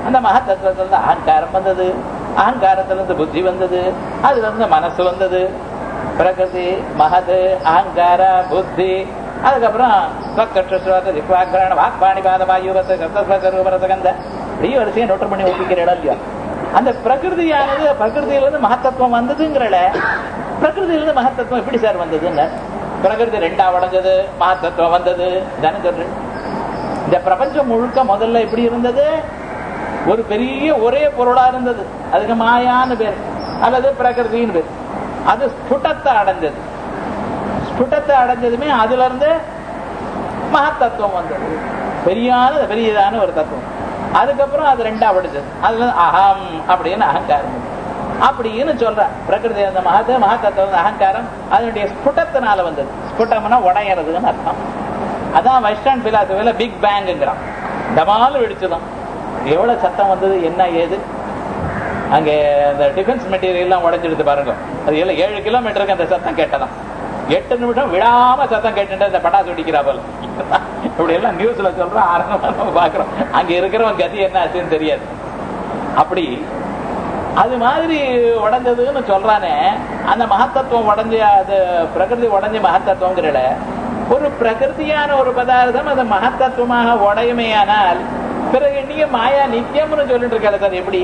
அந்த மகத்தத்துவத்துல இருந்து அகங்காரம் வந்தது அகங்காரத்துல இருந்து புத்தி வந்தது அதுல இருந்து மனசு வந்தது பிரகிருதி மகது அகங்கார புத்தி அதுக்கப்புறம் ஸ்வக்கட்சுஸ்ரோத திக்வாக்ராண வாக்பாணி பாத வாயுவத்த கத்தஸ்வகரூபரசகந்த இப்படி வரிசையை நோட்டு பண்ணி ஒப்பிக்கிற இடம் இல்லையா அந்த பிரகிருதியானது பிரகிருதியிலிருந்து மகத்தத்துவம் வந்ததுங்கிறல பிரகிருதியிலிருந்து மகத்தத்துவம் எப்படி சார் வந்ததுன்னு பிரகிருதி ரெண்டா உடஞ்சது மகத்தத்துவம் வந்தது தானே சொல்றேன் இந்த பிரபஞ்சம் முழுக்க முதல்ல எப்படி இருந்தது ஒரு பெரிய ஒரே பொருளா இருந்தது அதுக்கு மாயான்னு பேர் அல்லது பிரகிருதின்னு பேர் அது ஸ்புட்டத்தை அடைஞ்சது ஸ்புட்டத்தை அடைஞ்சதுமே அதுல இருந்து மகத்தத்துவம் வந்தது பெரியான பெரியதான ஒரு தத்துவம் அதுக்கப்புறம் அது ரெண்டா படிச்சது அதுல இருந்து அகம் அப்படின்னு அகங்காரம் வந்தது. அப்படின்னு சொல்ற பிரகிருதி அந்த மகத்த மகத்தத்துவம் அகங்காரம் அதனுடைய ஸ்புட்டத்தினால வந்தது ஸ்புட்டம்னா உடையறதுன்னு அர்த்தம் அதான் வெஸ்டர்ன் பிலாசபில பிக் பேங்குங்கிறான் டமாலும் வெடிச்சுதான் எவ்வளவு சத்தம் வந்தது என்ன ஏது அங்க அந்த டிஃபென்ஸ் மெட்டீரியல் எல்லாம் உடைஞ்சிடுது பாருங்க அது எல்லாம் ஏழு கிலோமீட்டருக்கு அந்த சத்தம் கேட்டதாம் எட்டு நிமிஷம் விடாம சத்தம் கேட்டுட்டு அந்த பட்டாசு வெடிக்கிறா போல இப்படி எல்லாம் நியூஸ்ல சொல்றோம் ஆரம்பமா நம்ம பாக்குறோம் அங்க இருக்கிறவன் கதி என்ன ஆச்சுன்னு தெரியாது அப்படி அது மாதிரி உடஞ்சதுன்னு சொல்றானே அந்த மகத்தத்துவம் உடஞ்ச அது பிரகிருதி உடஞ்ச மகத்தத்துவங்கிறல ஒரு பிரகிருதியான ஒரு பதார்த்தம் அது மகத்தத்துவமாக உடையுமையானால் பிறகு இன்னைக்கு மாயா நித்தியம்னு சொல்லிட்டு இருக்காரு சார் எப்படி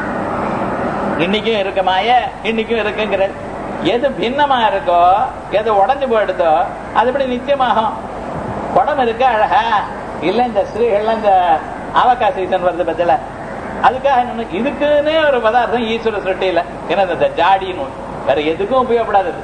இன்னைக்கும் இருக்கு மாய இன்னைக்கும் இருக்குங்கிற எது பின்னமா இருக்கோ எது உடஞ்சு போயிடுதோ அது எப்படி நித்தியமாகும் குடம் இருக்கு அழகா இல்ல இந்த ஸ்ரீகள்ல இந்த அவகா சீசன் வருது பத்தில அதுக்காக என்ன இதுக்குன்னே ஒரு பதார்த்தம் ஈஸ்வர சிருஷ்டியில ஏன்னா இந்த ஜாடின்னு ஒண்ணு. வேற எதுக்கும் உபயோகப்படாதது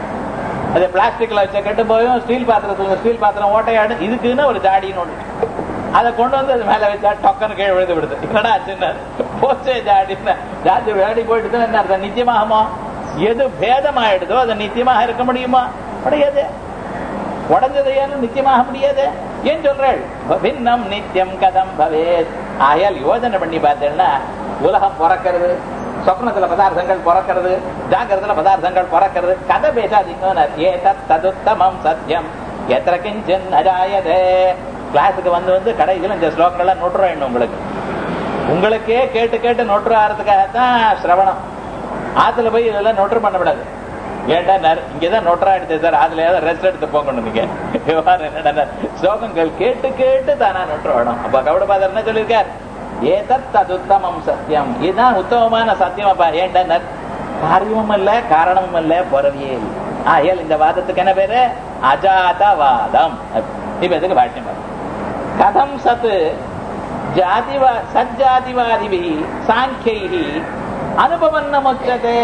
அது பிளாஸ்டிக்ல வச்ச கெட்டு போயும் ஸ்டீல் பாத்திரத்துல ஸ்டீல் பாத்திரம் ஓட்டையாடு இதுக்குன்னு ஒரு ஜாடின்னு ஒண்ணு அதை கொண்டு வந்து அது மேல வச்சா டொக்கன்னு கீழே விழுந்து விடுது என்னடா சின்ன போச்சே ஜாடின்னு ஜாதி விளையாடி போயிட்டு என்ன அர்த்தம் நிச்சயமாகுமா எது பேதமாயிடுதோ அது நிச்சயமாக இருக்க முடியுமா முடியாது உடஞ்சது ஏன்னு நிச்சயமாக முடியாது ஏன் சொல்றாள் பின்னம் நித்தியம் கதம் பவேத் ஆயால் யோஜனை பண்ணி பார்த்தேன்னா உலகம் பிறக்கிறது சொப்னத்துல பதார்த்தங்கள் பிறக்கிறது ஜாகிரத்துல பதார்த்தங்கள் பிறக்கிறது கதை பேசாதீங்க ஏதத் ததுத்தமம் சத்தியம் எத்தனை கிஞ்சன் அஜாயதே கிளாஸுக்கு வந்து வந்து கடைசியில் இந்த ஸ்லோகங்கள்லாம் நொட்டுறேன் உங்களுக்கு உங்களுக்கே கேட்டு கேட்டு நொட்டுற ஆறதுக்காகத்தான் சிரவணம் ஆத்துல போய் இதெல்லாம் நொட்டு பண்ணக்கூடாது ஏன்டா நர்- இங்கதான் நொட்டரா எடுத்து சார் அதுல ஏதாவது ரெஸ்ட் எடுத்து போகணும் நீங்க விவகாரம் என்னடா ஸ்லோகங்கள் கேட்டு கேட்டு தானா நொட்டு வேணும் அப்ப கவுடபாதர் என்ன சொல்லியிருக்கார் ஏதத் ததுத்தமம் சத்தியம் இதுதான் உத்தமமான சத்தியம் அப்பா ஏன்டா நர் காரியமும் இல்ல காரணமும் இல்ல பிறவியே இல்லை ஆகையால் இந்த வாதத்துக்கு என்ன பேரு அஜாதவாதம் இப்ப எதுக்கு பாஷ்யம் பாருங்க. கதம் சத் ஜாதிவா சஜ்ஜாதிவாதிபி சாங்கியை அனுபவன்னமுச்சதே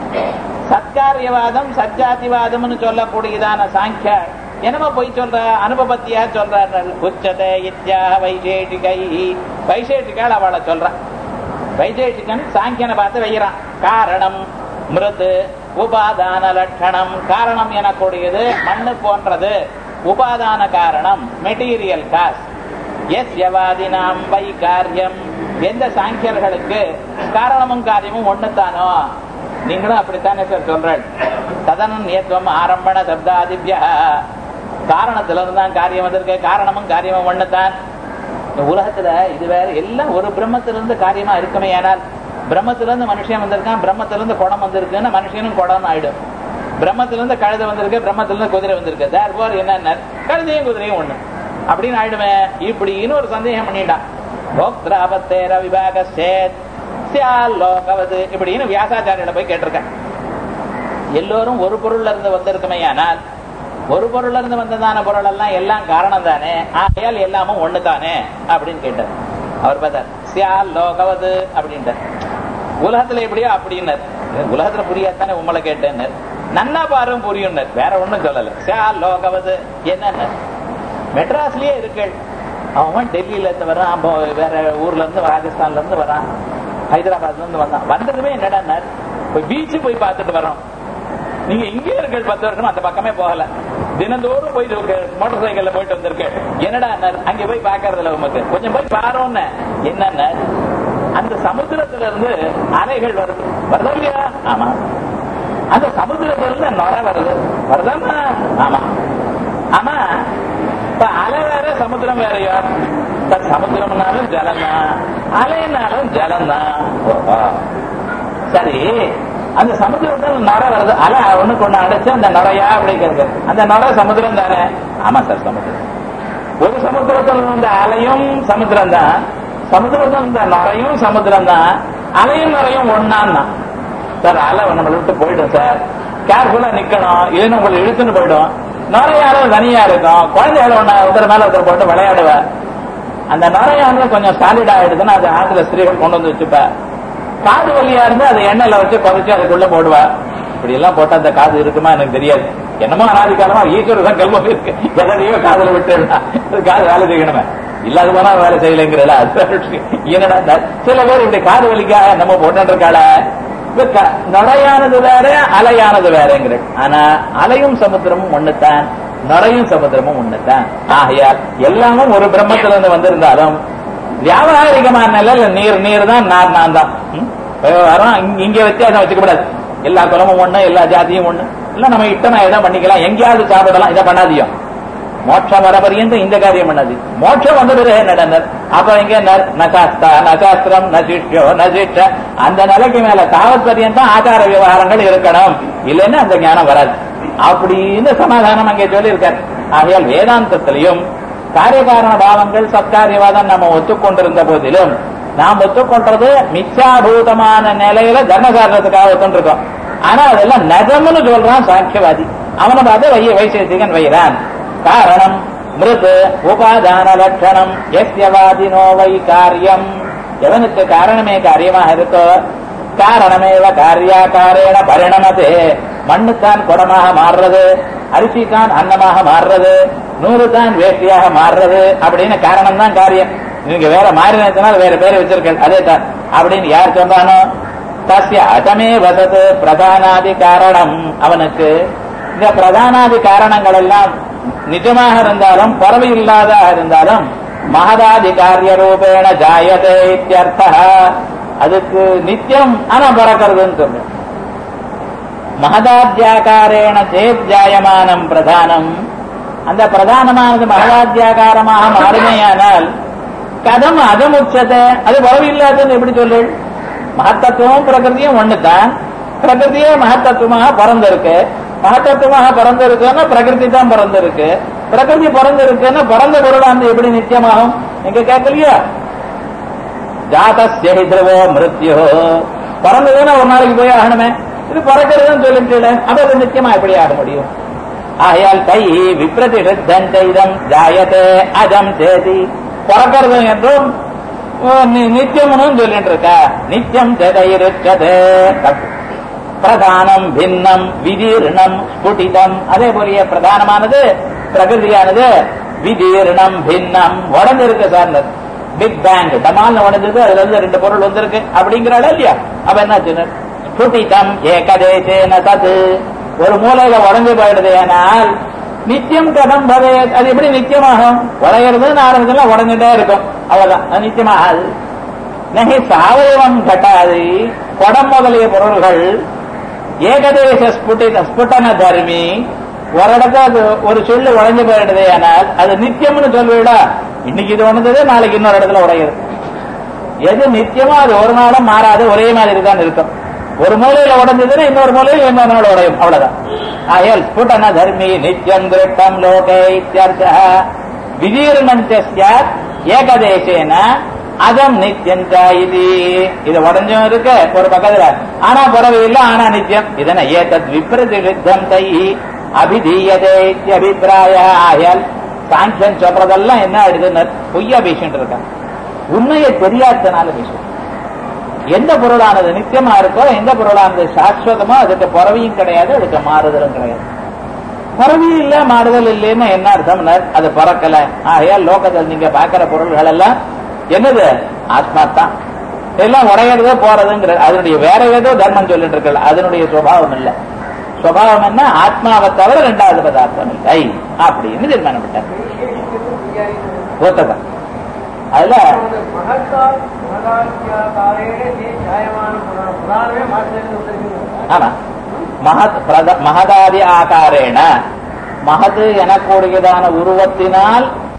சத்காரியவாதம் சஜ்ஜாதிவாதம்னு சொல்லக்கூடியதான சாங்கிய என்னமோ போய் சொல்ற அனுபவத்தியா சொல்றார்கள் உச்சதே இத்யா வைசேஷிகை வைசேஷிகால் அவளை சொல்றான் வைசேஷிகன் சாங்கியனை பார்த்து வைக்கிறான் காரணம் மிருது உபாதான லட்சணம் காரணம் எனக்கூடியது மண்ணு போன்றது உபாதான காரணம் மெட்டீரியல் காஸ் எஸ் யவாதினாம் வை காரியம் எந்த சாங்கியர்களுக்கு காரணமும் காரியமும் ஒண்ணுத்தானோ நீங்களும் அப்படித்தானே சார் சொல்றேன் ததனன் ஏத்துவம் ஆரம்பண சப்தாதிபிய காரணத்துல இருந்து தான் காரியம் வந்திருக்கு காரணமும் காரியமும் ஒண்ணுதான் இந்த உலகத்துல இது வேற எல்லாம் ஒரு பிரம்மத்திலிருந்து காரியமா இருக்குமே ஆனால் பிரம்மத்திலிருந்து மனுஷன் வந்திருக்கான் பிரம்மத்திலிருந்து குடம் வந்திருக்குன்னு மனுஷனும் குடம் ஆயிடும் பிரம்மத்திலிருந்து கழுதை வந்திருக்கு பிரம்மத்திலிருந்து குதிரை வந்திருக்கு தேர்போர் என்ன கழுதையும் குதிரையும் ஒண்ணு அப்படின்னு ஆயிடுமே இப்படின்னு ஒரு சந்தேகம் பண்ணிட்டான் போக்திராபத்தேர விபாக சேத் லோகவது இப்படின்னு வியாசாச்சாரியிட போய் கேட்டிருக்கேன் எல்லோரும் ஒரு பொருள்ல இருந்து வந்திருக்குமே ஆனால் ஒரு பொருள்ல இருந்து வந்ததான பொருள் எல்லாம் எல்லாம் காரணம் தானே ஆகையால் எல்லாமும் ஒண்ணு தானே அப்படின்னு கேட்டார் அவர் பார்த்தார் சியால் லோகவது அப்படின்ட்டார் உலகத்துல எப்படியோ அப்படின்னார் உலகத்துல புரியாதானே உங்களை கேட்டேன்னு நன்னா பாரும் புரியும்னர் வேற ஒண்ணும் சொல்லல சியால் லோகவது என்னன்னு மெட்ராஸ்லயே இருக்கள் அவன் டெல்லியில இருந்து வரான் அப்போ வேற ஊர்ல இருந்து ராஜஸ்தான்ல இருந்து வரான் ஹைதராபாத்ல இருந்து வந்தான் வந்ததுமே என்னடா போய் பீச்சு போய் பார்த்துட்டு வரோம் நீங்க இங்கே இருக்க பத்து வருஷம் அந்த பக்கமே போகல தினந்தோறும் போய் மோட்டார் சைக்கிள்ல போயிட்டு வந்திருக்கேன் என்னடா அங்க போய் பாக்குறதுல உமக்கு கொஞ்சம் போய் பாருன்னு என்னன்னா அந்த சமுத்திரத்துல இருந்து அலைகள் வருது வருதா இல்லையா ஆமா அந்த சமுத்திரத்துல இருந்து நுர வருது வருதாமா ஆமா ஆமா இப்ப அலை வேற சமுத்திரம் வேறையா சார், சமுத்திரம்னாலும் ஜலம்தான் அலைனாலும் ஜலம்தான் ஓஹோ. சரி அந்த சமுத்திரத்துல நுரை வருது அலை ஒண்ணுக்கு ஒண்ணு அடைச்சு அந்த நுரையா அப்படிங்கிறது அந்த நுரை சமுத்திரம் தானே ஆமா சார் சமுத்திரம் ஒரு சமுத்திரத்தில் இருந்த அலையும் சமுத்திரம் தான் சமுத்திரத்தில் இருந்த நுரையும் சமுத்திரம் தான் அலையும் நுரையும் ஒன்னான் தான் சார் அலை நம்மளை விட்டு போயிடும் சார் கேர்ஃபுல்லா நிக்கணும் இல்லைன்னு உங்களை இழுத்துன்னு போயிடும் நுரையால தனியா இருக்கும் குழந்தைகளை ஒண்ணு ஒருத்தர் மேல ஒருத்தர் போட்டு விளையாடுவேன் அந்த நுரையானது கொஞ்சம் சாலிட் ஆயிடுதுன்னா அது ஆத்துல ஸ்திரீகள் கொண்டு வந்து வச்சுப்ப காது வலியா இருந்து அதை எண்ணெயில வச்சு பறிச்சு அதுக்குள்ள போடுவா இப்படி எல்லாம் போட்டா அந்த காது இருக்குமா எனக்கு தெரியாது என்னமோ அனாதி காலமா ஈஸ்வர தான் கல்வம் இருக்கு எதையோ காதுல விட்டு அது காது வேலை செய்யணுமே இல்லாத போனா வேலை செய்யலைங்கிறல அது வேற விஷயம். என்னடா இந்த சில பேர் இப்படி காது வலிக்காக நம்ம போட்டு இருக்காள நுரையானது வேற அலையானது வேறங்கிற ஆனா அலையும் சமுத்திரமும் ஒண்ணுத்தான் நுரையும் சமுத்திரமும் ஒண்ணுத்தான் ஆகையால் எல்லாமும் ஒரு பிரம்மத்துல இருந்து வந்திருந்தாலும் வியாபாரிகமான நிலையில நீர் நீர் தான் நான் நான் தான் ம்? விவகாரம் இங்க- இங்க வித்தியாசம் வச்சுக்க கூடாது எல்லா குலமும் ஒண்ணு எல்லா ஜாதியும் ஒண்ணு இல்ல நம்ம இஷ்டமா எதை பண்ணிக்கலாம் எங்கேயாவது சாப்பிடலாம் இதை பண்ணாதியோ மோட்சம் வர பரியந்தம் இந்த காரியம் பண்ணாது மோட்சம் வந்த பிறகு நடந்தது அப்ப இங்க ந- நசாஸ்தா நசாஸ்திரம் நசிஷ்யோ நசிஷ்ட அந்த நிலைக்கு மேல தாவத் பரியந்தம் ஆச்சார விவகாரங்கள் இருக்கணும் இல்லைன்னா அந்த ஞானம் வராது அப்படின்னு சமாதானம் அங்கே சொல்லியிருக்காரு ஆகையால் வேதாந்தத்திலையும் காரியகாரண பாவங்கள் சத்காரியவாதம் நம்ம ஒத்துக்கொண்டிருந்த போதிலும் நாம் ஒத்துக்கொள்றது மிச்சாபூதமான நிலையில தர்மசாஸ்திரத்துக்காக ஒத்துருக்கோம் ஆனா அதெல்லாம் நஜம்னு சொல்றான் சாட்சியவாதி அவனை பார்த்து வைய வைசேசிகன் வைரான் காரணம் மிருத் உபாதான லட்சணம் எஸ்யவாதினோ வை காரியம் எவனுக்கு காரணமே காரியமாக இருக்கோ காரணமேவ காரியாக்காரேன பரிணமதே மண்ணுத்தான் குடமாக மாறுறது அரிசி தான் அன்னமாக மாறுறது நூறு தான் வேஷ்டியாக மாறுறது அப்படின்னு காரணம் தான் காரியம் நீங்க வேற மாறினதுனால வேற பேரை வச்சிருக்க அதே தான் அப்படின்னு யார் சொல்றானோ தஸ்ய அதமே வசது பிரதானாதி காரணம் அவனுக்கு இந்த பிரதானாதி காரணங்கள் எல்லாம் நிஜமாக இருந்தாலும் குறவு இல்லாததாக இருந்தாலும் மகதாதி காரிய ரூபேண ஜாயதே இத்தியர்த்தா அதுக்கு நித்தியம் ஆனா பறக்கிறதுன்னு சொல்லு மகதாத்தியாகாரேண சேத் ஜாயமானம் பிரதானம் அந்த பிரதானமானது மகதாத்தியாகாரமாக மாறுமையானால் கதம் அதமுச்சத்தை அது வரவு இல்லாததுன்னு எப்படி சொல்லு மகத்தத்துவம் பிரகிருதியும் ஒண்ணுதான் பிரகிருதியே மகத்தத்துவமாக பிறந்திருக்கு மகத்தத்துவமாக பிறந்திருக்குன்னா பிரகிருதி தான் பிறந்திருக்கு பிரகிருதி பிறந்திருக்குன்னா பிறந்த பொருளானது எப்படி நித்தியமாகும் நீங்க கேட்கலையா ஜாதஸ்ய ஹி திரவோ மிருத்யோ பிறந்ததுன்னா ஒரு நாளைக்கு போய் ஆகணுமே இது பிறக்கிறதுன்னு சொல்லிட்டு அப்ப அது நிச்சயமா எப்படி ஆக முடியும் ஆகையால் கை விப்ரதிஷத்தந்த இதம் ஜாயதே அஜம் சேதி பிறக்கிறது என்றும் ஓ, நி- நித்தியம்னு சொல்லிட்டு இருக்க நித்தியம் ஜதைருச்சதே தப்பு பிரதானம் பின்னம் விதீர்ணம் ஸ்புடிதம் அதே போலிய பிரதானமானது பிரகிருதியானது விதீர்ணம் பின்னம் உடஞ்சிருக்கு சார்ந்தது பிக் பேங் டமால்னு உடஞ்சிருக்கு அதுல இருந்து ரெண்டு பொருள் வந்திருக்கு அப்படிங்கிறாள் இல்லையா அப்ப என்ன சொன்னார் ஸ்புடிதம் ஏகதேசேன தது ஒரு மூலையில உடஞ்சு போயிடுது ஆனால் நித்தியம் கதம் பவே அது எப்படி நித்தியமாகும் உடையிறதுன்னு ஆரம்பிச்செல்லாம் உடஞ்சுட்டே இருக்கும் அவ்வளவுதான் அது நித்தியமாகாது நகை சாவயவம் கட்டாது குடம் முதலிய பொருள்கள் ஏகதேச ஸ்புட்டித ஸ்புட்டன தர்மி ஒரு இடத்துல அது ஒரு சொல்லு உடைஞ்சு போயிடுதே ஆனால் அது நித்தியம்னு சொல்லுவிடா இன்னைக்கு இது உணர்ந்தது நாளைக்கு இன்னொரு இடத்துல உடையுது எது நித்தியமோ அது ஒரு நாளும் மாறாது ஒரே மாதிரி தான் இருக்கும் ஒரு மூலையில உடைஞ்சதுன்னா இன்னொரு மூலையில் இன்னொரு நாள் உடையும் அவ்வளவுதான் ஆயல் ஸ்புட்டன தர்மி நித்தியம் திருட்டம் லோகே இத்தியர்த்தः விதீர்ணம் சாத் ஏகதேசேன அதம் நித்தியம் இது இது உடஞ்சும் இருக்கு ஒரு பக்கத்துல ஆனா பிறகு இல்ல ஆனா நித்தியம் இதனை ஏதத் விப்ரதிஷித்தம் தை அபிதீயதே அபிப்பிராய ஆயல் சாங்கியன் சொல்றதெல்லாம் என்ன ஆயிடுதுன்னு பொய்யா பேசிட்டு இருக்கான் உண்மையை தெரியாதனால பேசுவோம் எந்த பொருளானது நித்தியமா இருக்கோ எந்த பொருளானது சாஸ்வதமோ அதுக்கு பிறவியும் கிடையாது அதுக்கு மாறுதலும் கிடையாது பிறவி இல்ல மாறுதல் இல்லைன்னு என்ன அர்த்தம் அது பறக்கல ஆகையால் லோகத்தில் நீங்க பாக்குற பொருள்கள் எல்லாம் என்னது ஆத்மா தான் எல்லாம் உடையறதே போறதுங்கிற அதனுடைய வேற ஏதோ தர்மம் சொல்லிட்டு இருக்கல அதனுடைய சுபாவம் இல்ல சுபாவம் என்ன ஆத்மாவை தவிர ரெண்டாவது பதார்த்தம் இல்லை அப்படின்னு தீர்மானம் பண்ணார் ஒத்ததான் அதுல ஆமா மகத் பிரத- மகதாதி ஆகாரேன மகது எனக்கூடியதான உருவத்தினால்